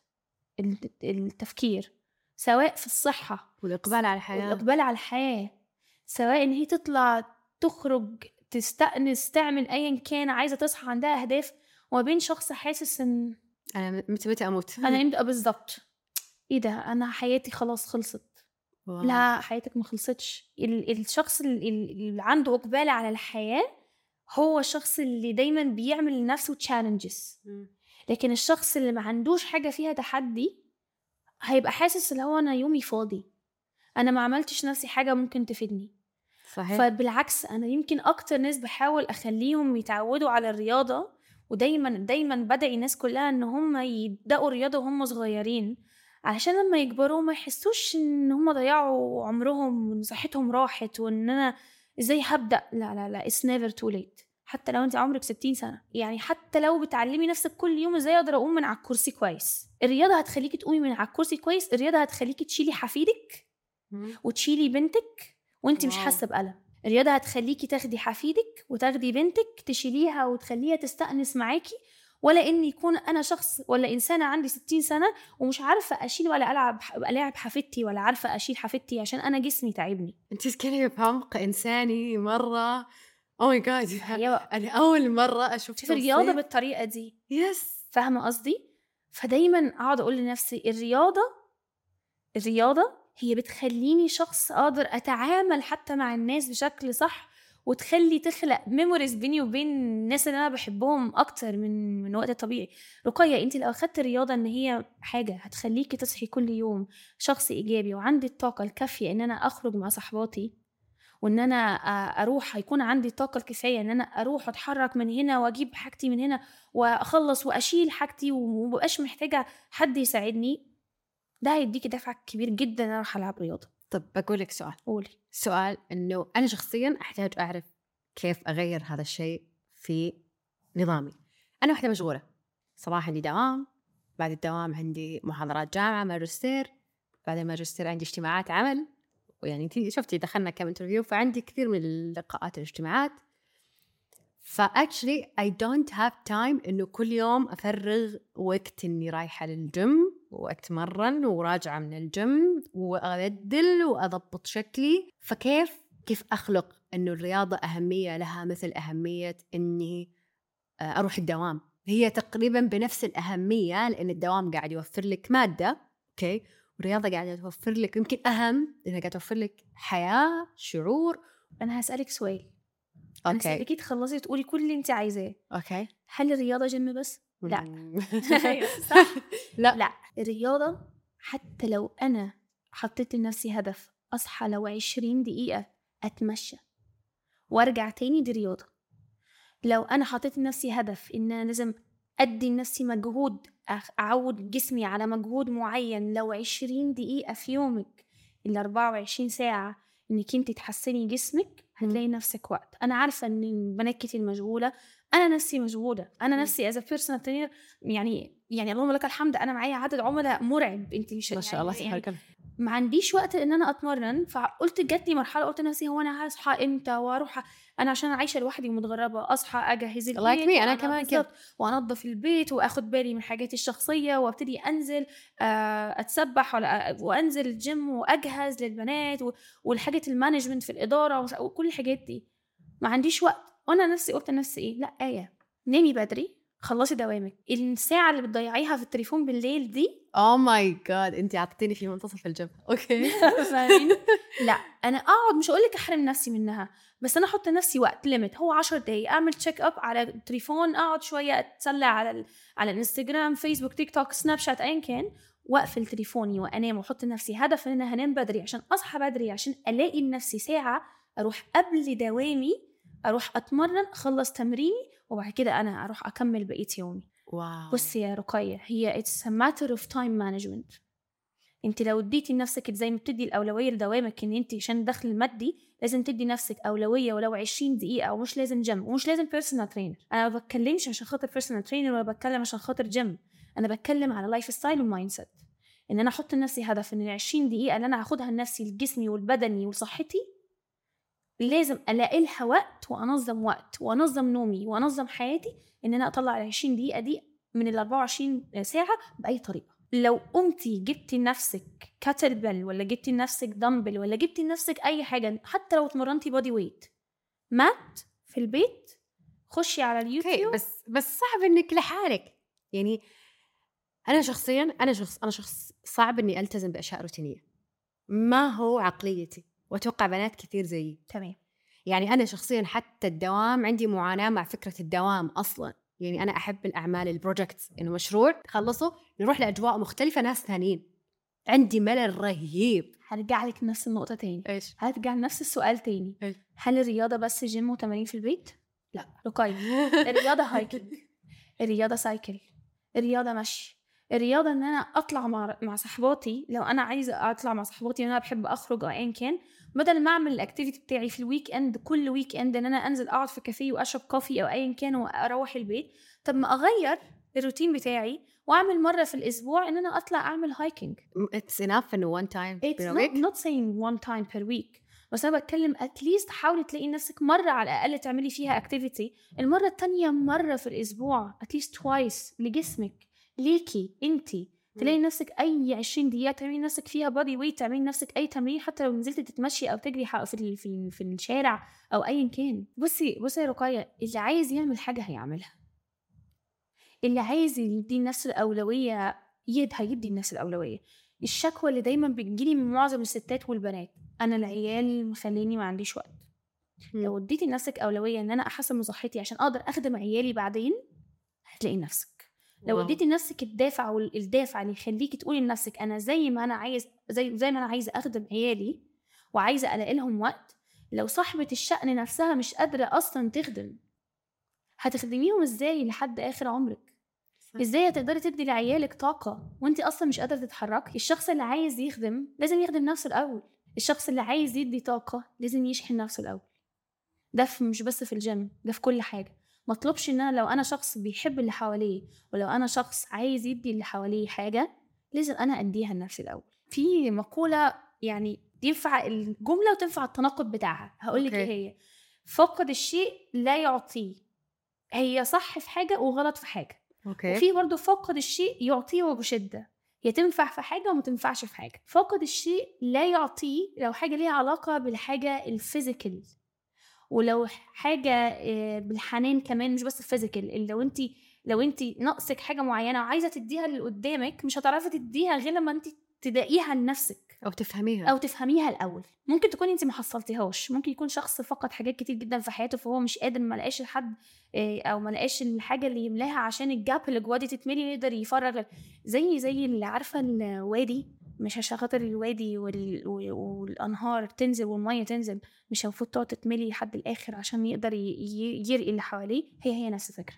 S1: التفكير سواء في الصحه
S2: والاقبال على الحياه
S1: والإقبال على الحياة سواء إن هي تطلع تخرج تستأنس تعمل أيا كان عايزة تصحى عندها أهداف وما بين شخص حاسس إن
S2: انا متى متى اموت
S1: أنا يبقى بالظبط إيه ده أنا حياتي خلاص خلصت
S2: واو.
S1: لا حياتك ما خلصتش ال- الشخص ال- ال- اللي عنده إقبال على الحياة هو الشخص اللي دايما بيعمل لنفسه تشالنجز
S2: مم.
S1: لكن الشخص اللي ما عندوش حاجة فيها تحدي هيبقى حاسس اللي هو أنا يومي فاضي أنا ما عملتش نفسي حاجة ممكن تفيدني
S2: صحيح
S1: فبالعكس انا يمكن اكتر ناس بحاول اخليهم يتعودوا على الرياضه ودايما دايما بدعي الناس كلها ان هم يبداوا رياضه وهم صغيرين علشان لما يكبروا ما يحسوش ان هم ضيعوا عمرهم وان صحتهم راحت وان انا ازاي هبدا لا لا لا it's never too late حتى لو انت عمرك 60 سنه يعني حتى لو بتعلمي نفسك كل يوم ازاي اقدر اقوم من على الكرسي كويس الرياضه هتخليكي تقومي من على الكرسي كويس الرياضه هتخليكي تشيلي حفيدك
S2: مم.
S1: وتشيلي بنتك وانت مش
S2: واو.
S1: حاسه بألم الرياضه هتخليكي تاخدي حفيدك وتاخدي بنتك تشيليها وتخليها تستأنس معاكي ولا ان يكون انا شخص ولا انسانه عندي 60 سنه ومش عارفه اشيل ولا العب الاعب حفيدتي ولا عارفه اشيل حفيدتي عشان انا جسمي تعبني
S2: انت تتكلمي بعمق انساني مره او ماي جاد
S1: هي
S2: انا اول مره اشوف
S1: شوف الرياضه
S2: توصيف.
S1: بالطريقه دي
S2: يس
S1: فاهمه قصدي فدايما اقعد اقول لنفسي الرياضه الرياضه هي بتخليني شخص اقدر اتعامل حتى مع الناس بشكل صح وتخلي تخلق ميموريز بيني وبين الناس اللي انا بحبهم اكتر من من وقت الطبيعي رقية انت لو اخدت الرياضه ان هي حاجه هتخليكي تصحي كل يوم شخص ايجابي وعندي الطاقه الكافيه ان انا اخرج مع صحباتي وان انا أ- اروح هيكون عندي الطاقه الكفايه ان انا اروح واتحرك من هنا واجيب حاجتي من هنا واخلص واشيل حاجتي ومبقاش محتاجه حد يساعدني ده هيديكي دفع كبير جدا ان أنا اروح العب رياضه
S2: طب بقول لك سؤال
S1: قولي
S2: سؤال انه انا شخصيا احتاج اعرف كيف اغير هذا الشيء في نظامي انا واحده مشغوله صباح عندي دوام بعد الدوام عندي محاضرات جامعه ماجستير بعد الماجستير عندي اجتماعات عمل ويعني انت شفتي دخلنا كم انترفيو فعندي كثير من اللقاءات الاجتماعات فاكشلي اي دونت هاف تايم انه كل يوم افرغ وقت اني رايحه للجيم واتمرن وراجعه من الجيم وابدل واضبط شكلي فكيف كيف اخلق انه الرياضه اهميه لها مثل اهميه اني آه، اروح الدوام هي تقريبا بنفس الاهميه لان الدوام قاعد يوفر لك ماده اوكي والرياضه قاعده توفر لك يمكن اهم لانها قاعده توفر لك حياه شعور
S1: انا هسالك سؤال انا
S2: اوكي
S1: هسالكي تخلصي تقولي كل اللي انت عايزاه
S2: اوكي
S1: هل الرياضه جيم بس لا.
S2: مم.
S1: صح
S2: لا
S1: لا الرياضه حتى لو انا حطيت لنفسي هدف اصحى لو 20 دقيقه اتمشى وارجع تاني دي رياضه لو انا حطيت لنفسي هدف ان انا لازم ادي لنفسي مجهود أخ- اعود جسمي على مجهود معين لو 20 دقيقه في يومك ال 24 ساعه انك انت تحسني جسمك هتلاقي نفسك وقت انا عارفه ان البنات كتير مشغوله انا نفسي مشغوله انا
S2: مم.
S1: نفسي از بيرسونال ترينر يعني يعني اللهم لك الحمد انا معايا عدد عملاء مرعب انت مش
S2: ما شاء
S1: يعني-
S2: الله
S1: يعني
S2: تبارك الله
S1: ما عنديش وقت ان انا اتمرن فقلت جات لي مرحله قلت لنفسي هو انا هصحى امتى واروح انا عشان عايشه لوحدي ومتغربه اصحى اجهز البيت
S2: Like me، أنا
S1: وأنا-
S2: كمان كده.
S1: بالظبط، وانظف البيت واخد بالي من حاجاتي الشخصيه وابتدي انزل آه، اتسبح ولا وانزل الجيم واجهز للبنات و- والحاجه المانجمنت في الاداره ومش- وكل الحاجات دي ما عنديش وقت وانا نفسي قلت لنفسي ايه لا ايه نامي بدري خلصي دوامك الساعه اللي بتضيعيها في التليفون بالليل دي
S2: اوه ماي جاد انت اعطيتيني في منتصف الجبهه اوكي
S1: فاهمين لا انا اقعد مش هقول لك احرم نفسي منها بس انا احط لنفسي وقت ليميت هو 10 دقايق اعمل تشيك اب على التليفون اقعد شويه اتسلى على ال... على الانستجرام فيسبوك تيك توك سناب شات ايا كان واقفل تليفوني وانام واحط لنفسي هدف ان انا هنام بدري عشان اصحى بدري عشان الاقي لنفسي ساعه اروح قبل دوامي اروح اتمرن اخلص تمريني وبعد كده انا اروح اكمل بقيه يومي
S2: واو
S1: بصي يا رقية هي it's a matter of time management انت لو اديتي لنفسك زي ما بتدي الاولويه لدوامك ان انت عشان الدخل المادي لازم تدي نفسك اولويه ولو 20 دقيقه ومش لازم جيم ومش لازم بيرسونال ترينر انا ما بتكلمش عشان خاطر بيرسونال ترينر ولا بتكلم عشان خاطر جيم انا بتكلم على لايف ستايل ومايند سيت ان انا احط لنفسي هدف ان ال 20 دقيقه اللي انا هاخدها لنفسي لجسمي والبدني وصحتي لازم الاقي لها وقت وانظم وقت وانظم نومي وانظم حياتي ان انا اطلع ال 20 دقيقه دي من ال 24 ساعه باي طريقه لو قمتي جبتي لنفسك كاتل بيل ولا جبتي لنفسك دمبل ولا جبتي لنفسك اي حاجه حتى لو اتمرنتي بودي ويت مات في البيت خشي على
S2: اوكي
S1: اليوتيوب
S2: بس بس صعب انك لحالك يعني انا شخصيا انا شخص انا شخص صعب اني التزم باشياء روتينيه ما هو عقليتي واتوقع بنات كثير زيي
S1: تمام
S2: يعني انا شخصيا حتى الدوام عندي معاناه مع فكره الدوام اصلا يعني انا احب الاعمال البروجكتس انه مشروع تخلصه نروح لاجواء مختلفه ناس ثانيين عندي ملل رهيب
S1: هرجع لك نفس النقطه تاني
S2: ايش
S1: هرجع لنفس السؤال تاني
S2: إيه.
S1: هل الرياضه بس جيم وتمارين في البيت
S2: لا.
S1: رقي الرياضه هايكنج الرياضه سايكل الرياضه مشي الرياضه ان انا اطلع مع مع صحباتي لو انا عايزه اطلع مع صحباتي وانا بحب اخرج او ايا كان بدل ما اعمل الاكتيفيتي بتاعي في الويك اند كل ويك اند ان انا انزل اقعد في كافيه واشرب كوفي او ايا كان واروح البيت طب ما اغير الروتين بتاعي واعمل مره في الاسبوع ان انا اطلع اعمل هايكنج
S2: اتس انف انه وان تايم
S1: It's not, not saying one time per week بس انا بتكلم اتليست حاولي تلاقي نفسك مره على الاقل تعملي فيها اكتيفيتي المره التانية مره في الاسبوع اتليست توايس لجسمك ليكي انتي تلاقي نفسك اي 20 دقيقه تعملي نفسك فيها بادي ويت تعملي نفسك اي تمرين حتى لو نزلتي تتمشي او تجري ح- في ال- في ال- في الشارع او ايا كان بصي بصي يا رقية اللي عايز يعمل حاجه هيعملها اللي عايز يدي لنفسه الاولويه يد هيدي لنفسه الاولويه الشكوى اللي دايما بتجيلي من معظم الستات والبنات انا العيال مخليني ما عنديش وقت لو اديتي لنفسك اولويه ان انا احسن من صحتي عشان اقدر اخدم عيالي بعدين هتلاقي نفسك لو
S2: واو.
S1: اديتي لنفسك الدافع والدافع اللي يخليكي تقولي لنفسك انا زي ما انا عايز زي زي ما انا عايزه اخدم عيالي وعايزه الاقي لهم وقت لو صاحبه الشأن نفسها مش قادره اصلا تخدم هتخدميهم ازاي لحد اخر عمرك
S2: صح.
S1: ازاي هتقدري تدي لعيالك طاقه وانت اصلا مش قادره تتحركي الشخص اللي عايز يخدم لازم يخدم نفسه الاول الشخص اللي عايز يدي طاقه لازم يشحن نفسه الاول ده في مش بس في الجيم ده في كل حاجه مطلوبش ان انا لو انا شخص بيحب اللي حواليه ولو انا شخص عايز يدي اللي حواليه حاجه لازم انا اديها لنفسي الاول في مقوله يعني ينفع الجمله وتنفع التناقض بتاعها هقول لك
S2: أوكي.
S1: ايه هي فقد الشيء لا يعطيه هي صح في حاجه وغلط في حاجه
S2: اوكي
S1: وفي برضه فقد الشيء يعطيه وبشده هي تنفع في حاجه وما تنفعش في حاجه فقد الشيء لا يعطيه لو حاجه ليها علاقه بالحاجه الفيزيكال ولو حاجه آه، بالحنان كمان مش بس الفيزيكال لو انت لو انت ناقصك حاجه معينه وعايزه تديها اللي قدامك مش هتعرفي تديها غير لما انت تلاقيها لنفسك
S2: او تفهميها
S1: او تفهميها الاول ممكن تكوني انت ما حصلتيهاش ممكن يكون شخص فقد حاجات كتير جدا في حياته فهو مش قادر ما لقاش حد آه، او ما لقاش الحاجه اللي يملاها عشان الجاب اللي جواه دي تتملي يقدر يفرغ زي زي اللي عارفه الوادي مش عشان خاطر الوادي وال... وال- والانهار تنزل والميه تنزل مش المفروض تقعد تتملي لحد الاخر عشان يقدر ي... ي... يرقي اللي حواليه هي هي نفس الفكره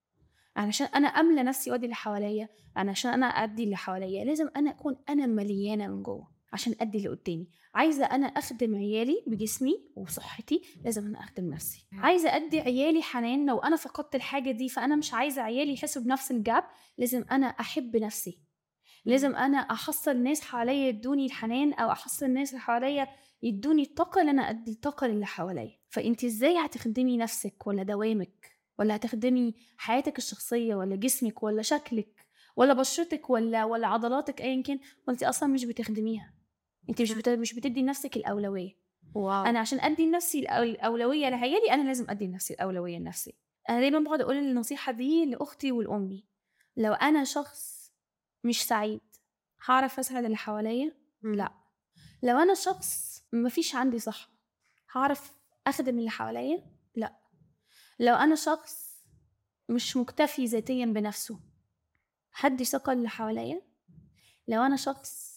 S1: علشان انا املى نفسي وادي اللي حواليا علشان انا ادي اللي حواليا لازم انا اكون انا مليانه من جوه عشان ادي اللي قدامي عايزه انا اخدم عيالي بجسمي وصحتي لازم انا اخدم نفسي
S2: مم.
S1: عايزه ادي عيالي حنان لو انا فقدت الحاجه دي فانا مش عايزه عيالي يحسوا بنفس الجاب لازم انا احب نفسي لازم انا احصل ناس حواليا يدوني الحنان او احصل الناس اللي حواليا يدوني الطاقه اللي انا ادي الطاقه للي حواليا فانت ازاي هتخدمي نفسك ولا دوامك ولا هتخدمي حياتك الشخصيه ولا جسمك ولا شكلك ولا بشرتك ولا ولا عضلاتك ايا كان وانت اصلا مش بتخدميها انت مش بت... مش بتدي لنفسك الاولويه
S2: واو
S1: انا عشان ادي لنفسي الأو- الاولويه لعيالي انا لازم ادي لنفسي الاولويه لنفسي انا دايما بقعد اقول النصيحه دي لاختي ولامي لو انا شخص مش سعيد هعرف اسعد اللي حواليا لا لو انا شخص مفيش عندي صحه هعرف اخدم اللي حواليا لا لو انا شخص مش مكتفي ذاتيا بنفسه هدي ثقه اللي حواليا لو انا شخص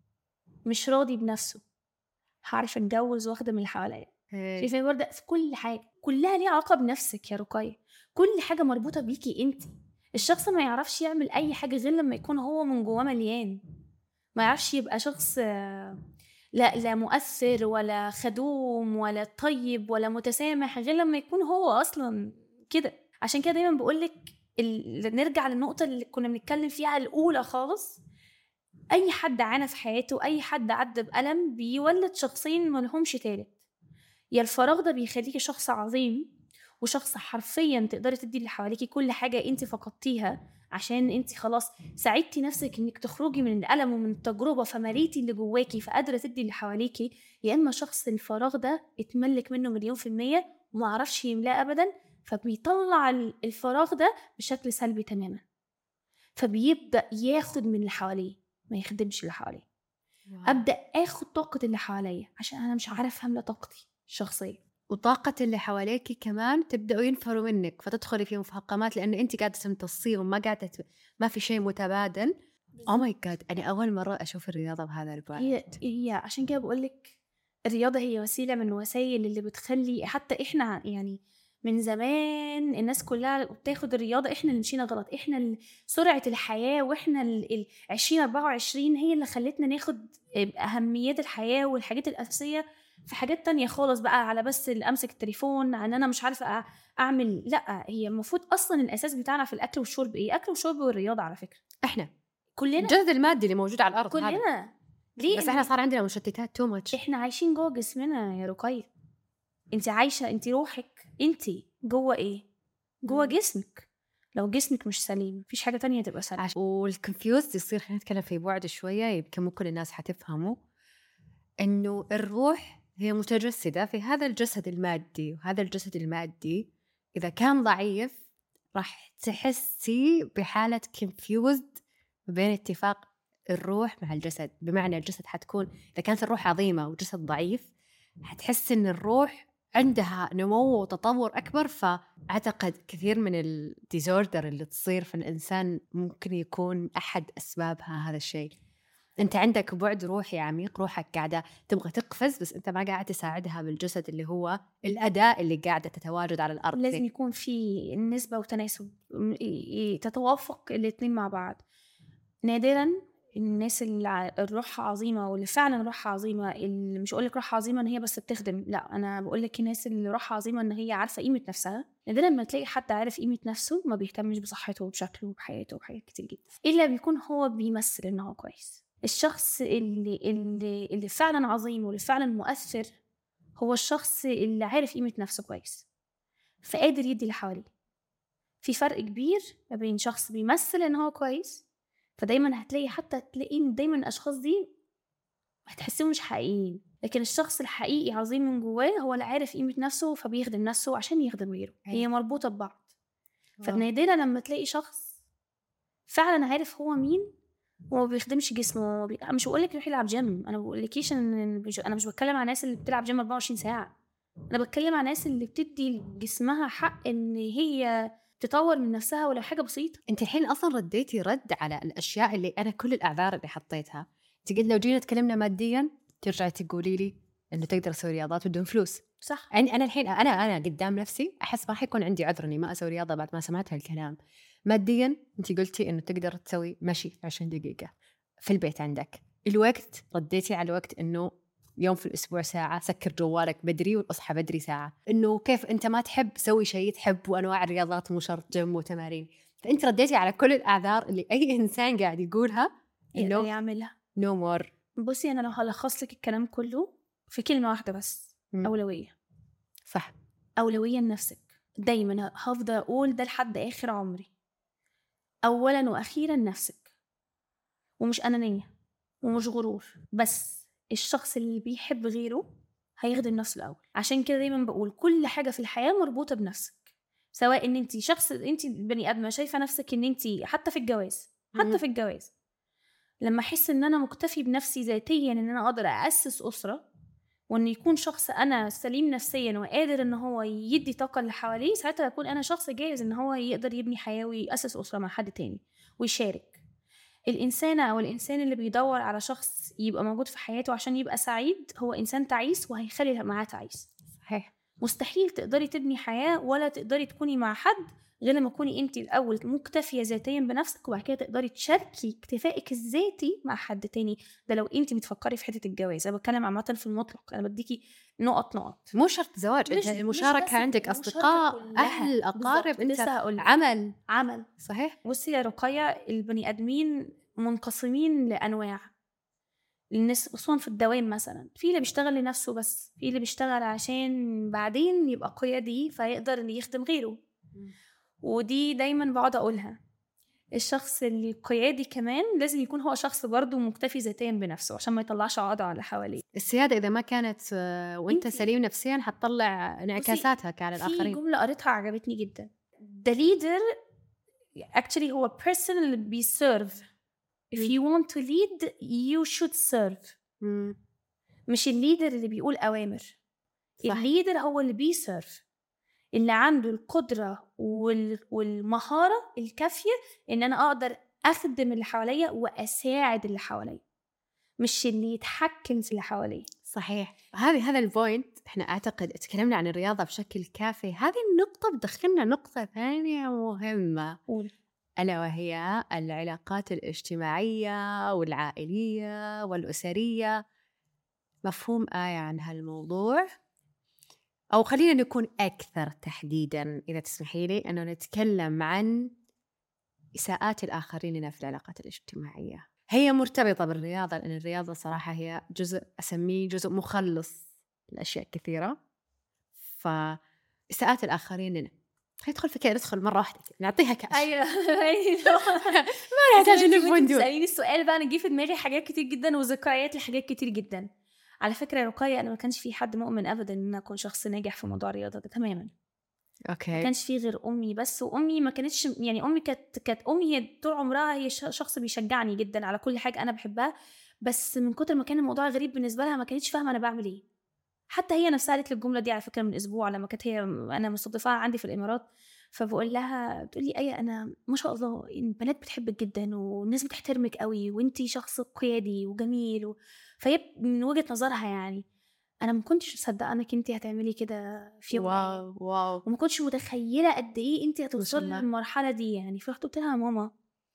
S1: مش راضي بنفسه هعرف اتجوز واخدم اللي حواليا
S2: إيه.
S1: شايفه برضه في كل حاجه كلها ليها علاقه بنفسك يا رقية كل حاجه مربوطه بيكي انت الشخص ما يعرفش يعمل اي حاجه غير لما يكون هو من جواه مليان ما يعرفش يبقى شخص آه، لا لا مؤثر ولا خدوم ولا طيب ولا متسامح غير لما يكون هو اصلا كده عشان كده دايما بقول لك نرجع للنقطه اللي كنا بنتكلم فيها الاولى خالص اي حد عانى في حياته اي حد عدى بألم بيولد شخصين ملهمش تالت يا الفراغ ده بيخليكي شخص عظيم وشخص حرفيا تقدري تدي اللي حواليكي كل حاجه انت فقدتيها عشان انت خلاص ساعدتي نفسك انك تخرجي من الالم ومن التجربه فمليتي اللي جواكي فقادره تدي اللي حواليكي يا اما شخص الفراغ ده اتملك منه مليون في الميه وما عرفش يملاه ابدا فبيطلع الفراغ ده بشكل سلبي تماما فبيبدا ياخد من اللي حواليه ما يخدمش اللي حواليه ابدا اخد طاقه اللي حواليا عشان انا مش عارف املى طاقتي الشخصيه
S2: وطاقة اللي حواليك كمان تبدأوا ينفروا منك فتدخلي في مفهقمات لأن أنت قاعدة تمتصي وما قاعدة ما في شيء متبادل او ماي جاد أنا أول مرة أشوف الرياضة بهذا البعد
S1: هي هي عشان كده بقول لك الرياضة هي وسيلة من وسائل اللي بتخلي حتى إحنا يعني من زمان الناس كلها بتاخد الرياضة احنا اللي مشينا غلط احنا سرعة الحياة واحنا ال 2024 هي اللي خلتنا ناخد أهميات الحياة والحاجات الأساسية في حاجات تانية خالص بقى على بس امسك التليفون ان انا مش عارفه اعمل لا هي المفروض اصلا الاساس بتاعنا في الاكل والشرب ايه اكل وشرب والرياضه على فكره
S2: احنا
S1: كلنا
S2: الجهد المادي اللي موجود على الارض
S1: كلنا
S2: هذا. ليه بس احنا صار عندنا مشتتات تو ماتش
S1: احنا عايشين جوه جسمنا يا رقية انت عايشه انت روحك انت جوه ايه جوه جسمك لو جسمك مش سليم مفيش حاجه تانية تبقى سليمه
S2: والكونفيوز يصير خلينا نتكلم في بعد شويه يمكن مو كل الناس حتفهمه انه الروح هي متجسدة في هذا الجسد المادي وهذا الجسد المادي إذا كان ضعيف راح تحسي بحالة confused بين اتفاق الروح مع الجسد بمعنى الجسد حتكون إذا كانت الروح عظيمة وجسد ضعيف حتحس إن الروح عندها نمو وتطور أكبر فأعتقد كثير من الديزوردر اللي تصير في الإنسان ممكن يكون أحد أسبابها هذا الشيء انت عندك بعد روحي عميق روحك قاعده تبغى تقفز بس انت ما قاعد تساعدها بالجسد اللي هو الاداء اللي قاعده تتواجد على الارض
S1: لازم فيه. يكون في نسبه وتناسب تتوافق الاثنين مع بعض نادرا الناس اللي روحها عظيمه واللي فعلا روحها عظيمه اللي مش اقول لك روحها عظيمه ان هي بس بتخدم لا انا بقول لك الناس اللي روحها عظيمه ان هي عارفه قيمه نفسها نادرا ما تلاقي حد عارف قيمه نفسه ما بيهتمش بصحته وبشكله وبحياته وحاجات كتير جدا الا بيكون هو بيمثل ان هو كويس الشخص اللي اللي اللي فعلا عظيم واللي فعلا مؤثر هو الشخص اللي عارف قيمة نفسه كويس فقادر يدي اللي حواليه في فرق كبير ما بين شخص بيمثل ان هو كويس فدايما هتلاقي حتى تلاقي دايما الاشخاص دي هتحسيهم مش حقيقيين لكن الشخص الحقيقي عظيم من جواه هو اللي عارف قيمة نفسه فبيخدم نفسه عشان يخدم غيره هي أيوة. مربوطة ببعض فنادرا لما تلاقي شخص فعلا عارف هو مين وما بيخدمش جسمه بي... مش بقول لك روحي العب جيم انا بقول لكيش ان انا مش بتكلم عن الناس اللي بتلعب جيم 24 ساعه انا بتكلم عن الناس اللي بتدي جسمها حق ان هي تطور من نفسها ولو حاجه بسيطه
S2: انت الحين اصلا رديتي رد على الاشياء اللي انا كل الاعذار اللي حطيتها انت قلت لو جينا تكلمنا ماديا ترجعي تقولي لي انه تقدر اسوي رياضات بدون فلوس
S1: صح
S2: يعني انا الحين انا انا قدام نفسي احس ما حيكون عندي عذر اني ما اسوي رياضه بعد ما سمعت هالكلام ماديا انت قلتي انه تقدر تسوي مشي 20 دقيقه في البيت عندك الوقت رديتي على الوقت انه يوم في الاسبوع ساعه سكر جوالك بدري واصحى بدري ساعه انه كيف انت ما تحب سوي شيء تحب وانواع الرياضات مو شرط جيم وتمارين فانت رديتي على كل الاعذار اللي اي انسان قاعد يقولها
S1: انه يعملها
S2: نو no مور
S1: بصي انا لو هلخص لك الكلام كله في كلمه واحده بس م. اولويه
S2: صح
S1: اولويه لنفسك دايما هفضل اقول ده لحد اخر عمري اولا واخيرا نفسك ومش أنانية ومش غرور بس الشخص اللي بيحب غيره هيخدم نفسه الأول عشان كده دايما بقول كل حاجة في الحياة مربوطة بنفسك سواء ان انت شخص انت بني ادمه شايفه نفسك ان انت حتى في الجواز حتى في الجواز لما احس ان انا مكتفي بنفسي ذاتيا ان انا اقدر اسس اسره وان يكون شخص انا سليم نفسيا وقادر ان هو يدي طاقه اللي حواليه ساعتها اكون انا شخص جاهز ان هو يقدر يبني حياه ويأسس اسره مع حد تاني ويشارك الإنسانة أو الإنسان اللي بيدور على شخص يبقى موجود في حياته عشان يبقى سعيد هو إنسان تعيس وهيخلي معاه تعيس
S2: صحيح
S1: مستحيل تقدري تبني حياة ولا تقدري تكوني مع حد غير لما تكوني انت الاول مكتفيه ذاتيا بنفسك وبعد كده تقدري تشاركي اكتفائك الذاتي مع حد تاني ده لو انت بتفكري في حته الجواز انا بتكلم عامه في المطلق انا بديكي نقط نقط
S2: مو شرط زواج
S1: مش-
S2: انت
S1: مش
S2: المشاركه
S1: بس
S2: عندك
S1: كده، المشاركة
S2: اصدقاء
S1: كلها.
S2: اهل اقارب
S1: بالظبط،
S2: انت
S1: لسه هقول لك.
S2: عمل
S1: عمل
S2: صحيح
S1: بصي يا رقية البني آدمين منقسمين لأنواع الناس خصوصا في الدوام مثلا في اللي بيشتغل لنفسه بس في اللي بيشتغل عشان بعدين يبقى قيادي فيقدر إن يخدم غيره ودي دايما بقعد أقولها الشخص القيادي كمان لازم يكون هو شخص برضه مكتفي ذاتيا بنفسه عشان ما يطلعش عقده على اللي حواليه
S2: السياده اذا ما كانت آه، وانت
S1: انت-
S2: سليم نفسيا حتطلع انعكاساتها على
S1: في
S2: الاخرين
S1: جملة قريتها عجبتني جدا the leader actually هو person اللي بيسيرف if
S2: مم.
S1: you want to lead you should serve
S2: مم.
S1: مش الليدر اللي بيقول أوامر
S2: صح.
S1: الليدر هو اللي بيسيرف اللي عنده القدرة وال... والمهارة الكافية إن أنا أقدر أخدم اللي حواليا وأساعد اللي حواليا مش اللي يتحكم في اللي حواليه
S2: صحيح هذه هذا البوينت احنا اعتقد تكلمنا عن الرياضه بشكل كافي هذه النقطه بتدخلنا نقطه ثانيه مهمه
S1: قول.
S2: الا وهي العلاقات الاجتماعيه والعائليه والاسريه مفهوم ايه عن هالموضوع او خلينا نكون اكثر تحديدا اذا تسمحي لي انه نتكلم عن اساءات الاخرين لنا في العلاقات الاجتماعيه هي مرتبطه بالرياضه لان الرياضه صراحه هي جزء اسميه جزء مخلص لاشياء كثيره فاساءات الاخرين لنا خلينا ندخل في كذا ندخل مره واحده نعطيها كاش
S1: ايوه
S2: ما نحتاج نلف وندور
S1: تساليني السؤال بقى انا جه في دماغي حاجات كتير جدا وذكريات لحاجات كتير جدا على فكره يا رقية انا ما كانش في حد مؤمن ابدا ان انا اكون شخص ناجح في موضوع الرياضه ده تماما ما
S2: اوكي
S1: كانش في غير امي بس وامي ما كانتش يعني امي كانت كانت امي هي طول عمرها هي ش- شخص بيشجعني جدا على كل حاجه انا بحبها بس من كتر ما كان الموضوع غريب بالنسبه لها ما كانتش فاهمه انا بعمل ايه حتى هي نفسها قالت لي الجمله دي على فكره من اسبوع لما كانت هي انا مستضيفاها عندي في الامارات فبقول لها بتقول لي ايه انا ما شاء الله البنات بتحبك جدا والناس بتحترمك قوي وانتي شخص قيادي وجميل و... فهي من وجهه نظرها يعني انا ما كنتش مصدقه انك انتي هتعملي كده في يوم من الأيام.
S2: واو واو
S1: وما كنتش متخيله قد ايه انت هتوصلي
S2: الله.
S1: للمرحله دي يعني فرحت قلت لها يا ماما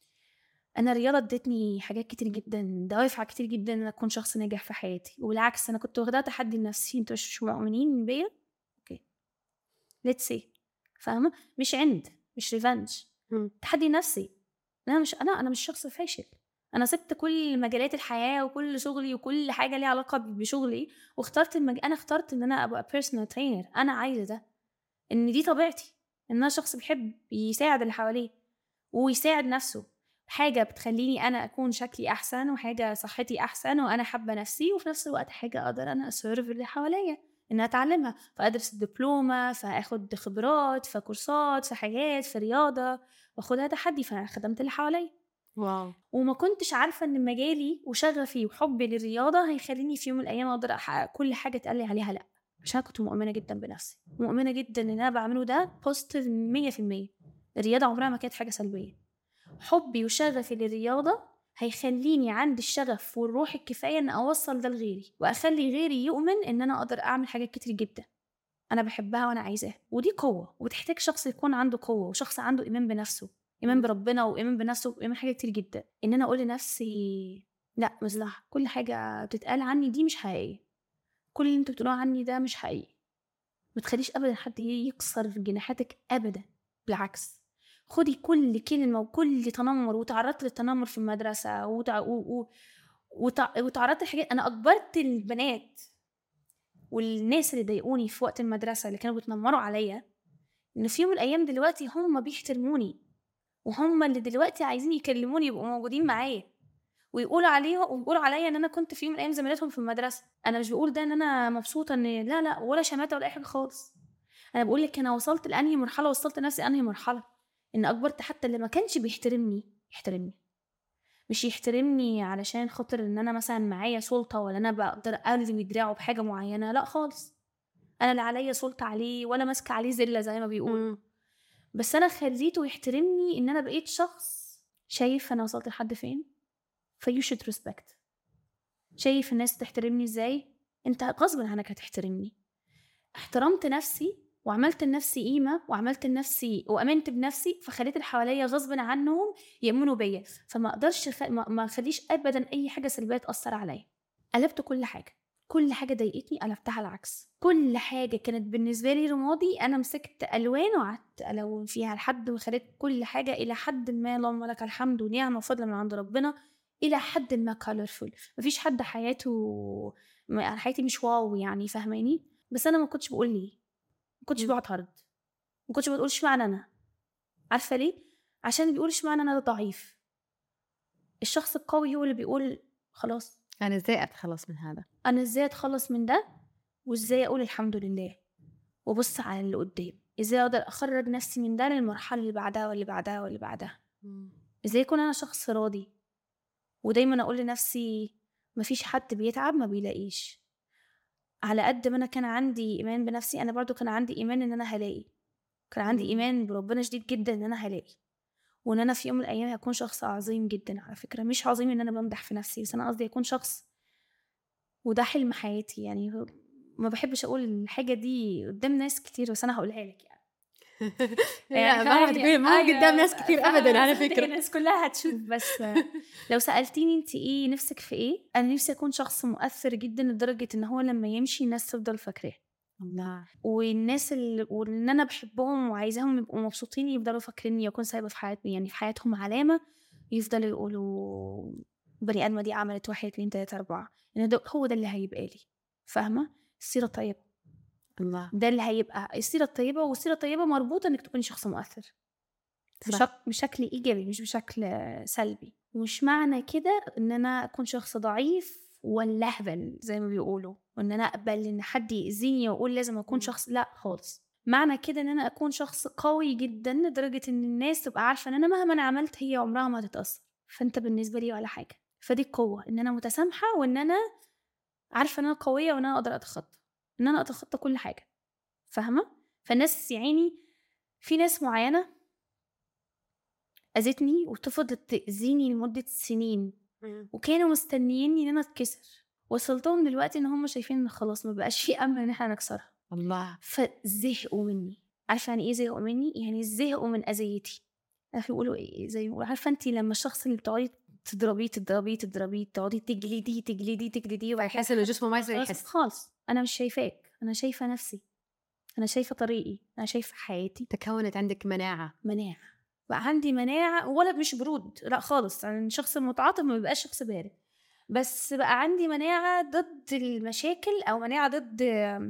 S1: انا الرياضه ادتني حاجات كتير جدا دوافع كتير جدا ان اكون شخص ناجح في حياتي وبالعكس انا كنت واخداها تحدي لنفسي انتوا مش مؤمنين بيا اوكي ليتس سي فاهمه مش عند مش ريفنج
S2: مم.
S1: تحدي نفسي انا مش انا انا مش شخص فاشل انا سبت كل مجالات الحياه وكل شغلي وكل حاجه ليها علاقه بشغلي واخترت المج... انا اخترت ان انا ابقى بيرسونال ترينر انا عايزه ده ان دي طبيعتي ان انا شخص بيحب يساعد اللي حواليه ويساعد نفسه حاجه بتخليني انا اكون شكلي احسن وحاجه صحتي احسن وانا حابه نفسي وفي نفس الوقت حاجه اقدر انا اسيرف اللي حواليا ان اتعلمها فادرس الدبلومه فاخد خبرات فكورسات في حاجات في رياضه واخدها تحدي فخدمت اللي حواليا
S2: واو
S1: وما كنتش عارفه ان مجالي وشغفي وحبي للرياضه هيخليني في يوم من الايام اقدر احقق كل حاجه اتقال لي عليها لا عشان كنت مؤمنه جدا بنفسي مؤمنه جدا ان انا بعمله ده بوزيتيف 100% الرياضه عمرها ما كانت حاجه سلبيه حبي وشغفي للرياضه هيخليني عندي الشغف والروح الكفايه ان اوصل ده لغيري واخلي غيري يؤمن ان انا اقدر اعمل حاجات كتير جدا انا بحبها وانا عايزاها ودي قوه وبتحتاج شخص يكون عنده قوه وشخص عنده ايمان بنفسه ايمان بربنا وايمان بنفسه وايمان حاجات كتير جدا ان انا اقول لنفسي لا مزلحه كل حاجه بتتقال عني دي مش حقيقيه كل اللي انتوا بتقولوه عني ده مش حقيقي ما تخليش ابدا حد يكسر جناحاتك ابدا بالعكس خدي كل كلمه وكل تنمر وتعرضت للتنمر في المدرسه وتع... و... و... وتع... وتعرضت لحاجات انا اجبرت البنات والناس اللي ضايقوني في وقت المدرسه اللي كانوا بيتنمروا عليا ان في يوم من الايام دلوقتي هم بيحترموني وهم اللي دلوقتي عايزين يكلموني يبقوا موجودين معايا ويقولوا عليهم ويقولوا عليا ان انا كنت في يوم من الايام زميلتهم في المدرسه انا مش بقول ده ان انا مبسوطه ان لا لا ولا شماته ولا اي حاجه خالص انا بقول لك انا وصلت لانهي مرحله وصلت نفسي انهي مرحله ان اجبرت حتى اللي ما كانش بيحترمني يحترمني مش يحترمني علشان خاطر ان انا مثلا معايا سلطه ولا انا بقدر الوي دراعه بحاجه معينه لا خالص انا لا عليا سلطه عليه ولا ماسكه عليه زله زي ما بيقولوا
S2: مم.
S1: بس انا خليته يحترمني ان انا بقيت شخص شايف انا وصلت لحد فين فيو شود ريسبكت شايف الناس تحترمني ازاي انت غصب عنك هتحترمني احترمت نفسي وعملت لنفسي قيمه وعملت لنفسي وامنت بنفسي فخليت اللي حواليا غصب عنهم يامنوا بيا فما اقدرش خ... ما ما اخليش ابدا اي حاجه سلبيه تاثر عليا قلبت كل حاجه كل حاجه ضايقتني قلبتها العكس كل حاجه كانت بالنسبه لي رمادي انا مسكت الوان وقعدت الون فيها لحد ما خليت كل حاجه الى حد ما اللهم لك الحمد ونعمه وفضل من عند ربنا الى حد ما كولرفول مفيش حد حياته ما- حياتي مش واو يعني فاهماني بس انا ما كنتش بقول ليه ما كنتش
S2: مم.
S1: بعترض ما كنتش بقول اشمعنى انا عارفه ليه عشان بيقول اشمعنى انا ضعيف الشخص القوي هو اللي بيقول خلاص
S2: انا ازاي اتخلص من هذا
S1: انا ازاي اتخلص من ده وازاي اقول الحمد لله وابص على اللي قدام ازاي اقدر اخرج نفسي من ده للمرحله اللي بعدها واللي بعدها واللي بعدها ازاي اكون انا شخص راضي ودايما اقول لنفسي مفيش حد بيتعب ما بيلاقيش على قد ما انا كان عندي ايمان بنفسي انا برضو كان عندي ايمان ان انا هلاقي كان عندي
S2: مم.
S1: ايمان بربنا شديد جدا ان انا هلاقي وان انا في يوم من الايام هكون شخص عظيم جدا على فكره مش عظيم ان انا بمدح في نفسي بس انا قصدي اكون شخص وده حلم حياتي يعني هو- ما بحبش اقول الحاجه دي قدام ناس كتير بس انا هقولها لك يعني
S2: لا ما راح تقولي مو
S1: أيوة،
S2: قدام ناس كثير ابدا على
S1: صدقني
S2: فكره
S1: الناس كلها هتشوف بس لو سالتيني انت ايه نفسك في ايه انا نفسي اكون شخص مؤثر جدا لدرجه ان هو لما يمشي الناس تفضل فاكراه
S2: الله
S1: والناس اللي واللي انا بحبهم وعايزاهم يبقوا مبسوطين يفضلوا فاكريني واكون سايبه في حياتي يعني في حياتهم علامه يفضلوا يقولوا بني ادمه دي عملت واحد اتنين تلاته اربعه يعني ده هو ده اللي هيبقى لي فاهمه السيره الطيبه
S2: الله
S1: ده اللي هيبقى السيره الطيبه والسيره الطيبه مربوطه انك تكوني شخص مؤثر
S2: صح.
S1: بشك... بشكل ايجابي مش بشكل سلبي ومش معنى كده ان انا اكون شخص ضعيف ولا اهبل زي ما بيقولوا وان انا اقبل ان حد يأذيني واقول لازم اكون
S2: مم.
S1: شخص لا خالص معنى كده ان انا اكون شخص قوي جدا لدرجه ان الناس تبقى عارفه ان انا مهما انا عملت هي عمرها ما هتتاثر فانت بالنسبه لي ولا حاجه فدي القوه ان انا متسامحه وان انا عارفه ان انا قويه وان انا اقدر اتخطى ان انا اتخطى كل حاجه فاهمه فالناس يعني في ناس معينه اذتني وتفضلت تاذيني لمده سنين وكانوا مستنييني ان انا اتكسر وصلتهم دلوقتي ان هم شايفين ان خلاص ما بقاش في امل ان احنا نكسرها
S2: الله
S1: فزهقوا مني عارفه يعني ايه زهقوا مني يعني زهقوا من اذيتي عارفه يقولوا ايه زي ما بيقولوا- عارفه انت لما الشخص اللي بتقعدي تضربيه تضربيه تضربيه تقعدي تجلديه تجلديه تجلديه وبعد كده
S2: فيحس انه جسمه ما يصير
S1: خلاص
S2: يحس
S1: خالص انا مش شايفاك انا شايفه نفسي انا شايفه طريقي انا شايفه حياتي
S2: تكونت عندك مناعه
S1: مناعه بقى عندي مناعه ولا مش برود لا خالص يعني الشخص المتعاطف ما بيبقاش شخص بارد بس بقى عندي مناعه ضد المشاكل او مناعه ضد آم،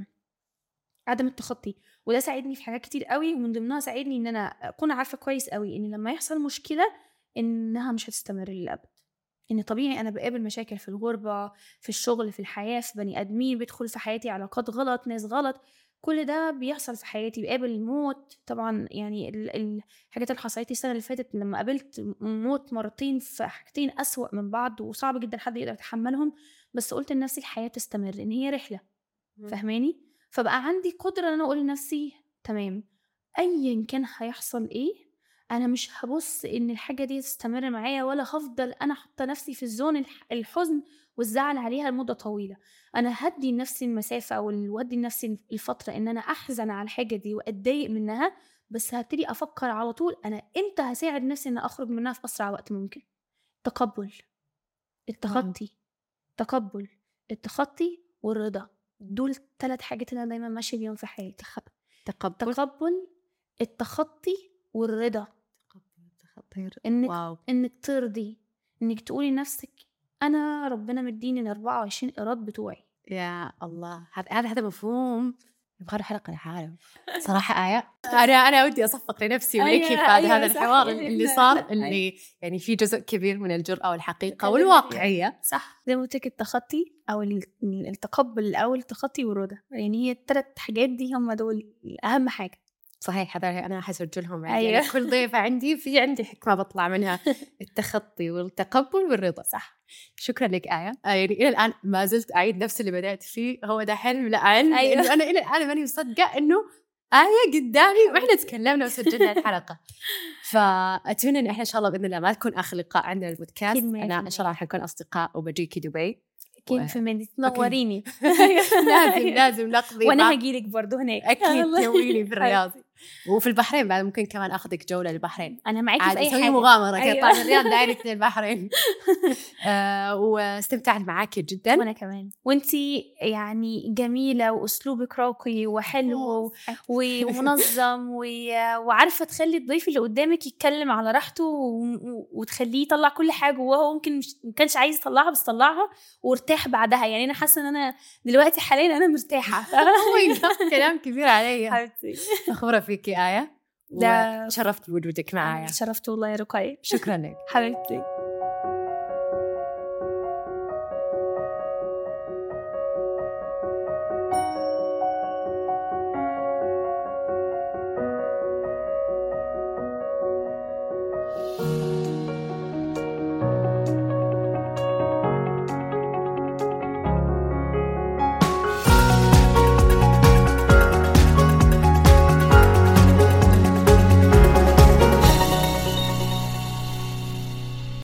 S1: عدم التخطي وده ساعدني في حاجات كتير قوي ومن ضمنها ساعدني ان انا اكون عارفه كويس قوي ان لما يحصل مشكله انها مش هتستمر للابد ان طبيعي انا بقابل مشاكل في الغربه في الشغل في الحياه في بني ادمين بيدخل في حياتي علاقات غلط ناس غلط كل ده بيحصل في حياتي بقابل الموت طبعا يعني ال- ال- الحاجات اللي حصلت لي السنه اللي فاتت لما قابلت موت مرتين في حاجتين أسوأ من بعض وصعب جدا حد يقدر يتحملهم بس قلت لنفسي الحياه تستمر لان هي رحله فاهماني فبقى عندي قدره ان انا اقول لنفسي تمام ايا كان هيحصل ايه انا مش هبص ان الحاجه دي تستمر معايا ولا هفضل انا حاطه نفسي في الزون الح- الحزن والزعل عليها لمده طويله انا هدي لنفسي المسافه او ال- وادي لنفسي الفتره ان انا احزن على الحاجه دي واتضايق منها بس هبتدي افكر على طول انا امتى هساعد نفسي ان اخرج منها في اسرع وقت ممكن تقبل التخطي تقبل التخطي والرضا دول ثلاث حاجات اللي انا دايما ماشيه بيهم في حياتي
S2: تقبل
S1: تقبل التخطي والرضا
S2: تخطي
S1: انك
S2: واو
S1: انك ترضي انك تقولي لنفسك انا ربنا مديني ال 24 ايراد بتوعي
S2: يا الله هذا هذا هذا مفهوم يبغى له حلقه لحاله صراحه ايه انا انا ودي اصفق لنفسي وليكي
S1: أيوة،
S2: في هذا
S1: أيوة،
S2: هذا
S1: صح.
S2: الحوار
S1: يعني
S2: اللي
S1: إحنا-
S2: صار
S1: إحنا-
S2: اللي يعني في جزء كبير من الجرأه والحقيقه
S1: نتكلم
S2: والواقعيه
S1: صح زي ما قلت لك التخطي او ال- التقبل الاول التخطي والرضا يعني هي الثلاث حاجات دي هم دول اهم حاجه
S2: صحيح هذا انا حسجلهم يعني
S1: أيوة.
S2: يعني كل ضيفه عندي في عندي حكمه بطلع منها التخطي والتقبل والرضا
S1: صح
S2: شكرا لك آية آه يعني إلى الآن ما زلت أعيد نفس اللي بدأت فيه هو ده حلم لا علم
S1: أيوة.
S2: أيوة. أنا إلى الآن ماني مصدقة إنه آية قدامي وإحنا تكلمنا وسجلنا الحلقة فأتمنى إن إحنا إن شاء الله بإذن الله ما تكون آخر لقاء عندنا البودكاست
S1: أكيد مية في
S2: أنا إن
S1: المية.
S2: شاء الله حنكون أصدقاء وبجيكي دبي
S1: كيف مني تنوريني
S2: لازم لازم نقضي
S1: وانا
S2: مع-
S1: هجيلك برضه هناك
S2: اكيد
S1: الله.
S2: تنوريني في الرياض وفي البحرين بعد ممكن كمان اخذك جوله للبحرين
S1: انا معاكي في
S2: عادي
S1: اي
S2: نسوي
S1: حاجه
S2: مغامره كذا
S1: أيوة.
S2: طالع الرياض دايركت للبحرين آه واستمتعت معاكي جدا
S1: وانا كمان وانتي يعني جميله واسلوبك راقي وحلو و- ومنظم و- وعارفه تخلي الضيف اللي قدامك يتكلم على راحته و- و- وتخليه يطلع كل حاجه وهو ممكن مش ما كانش عايز يطلعها بس طلعها وارتاح بعدها يعني انا حاسه ان انا دلوقتي حاليا انا مرتاحه
S2: Oh كلام كبير علي
S1: حبيبتي
S2: فخوره فيكي ايه
S1: ده-
S2: وتشرفت بوجودك معايا
S1: شرفت والله يا رقية
S2: شكرا لك
S1: حبيبتي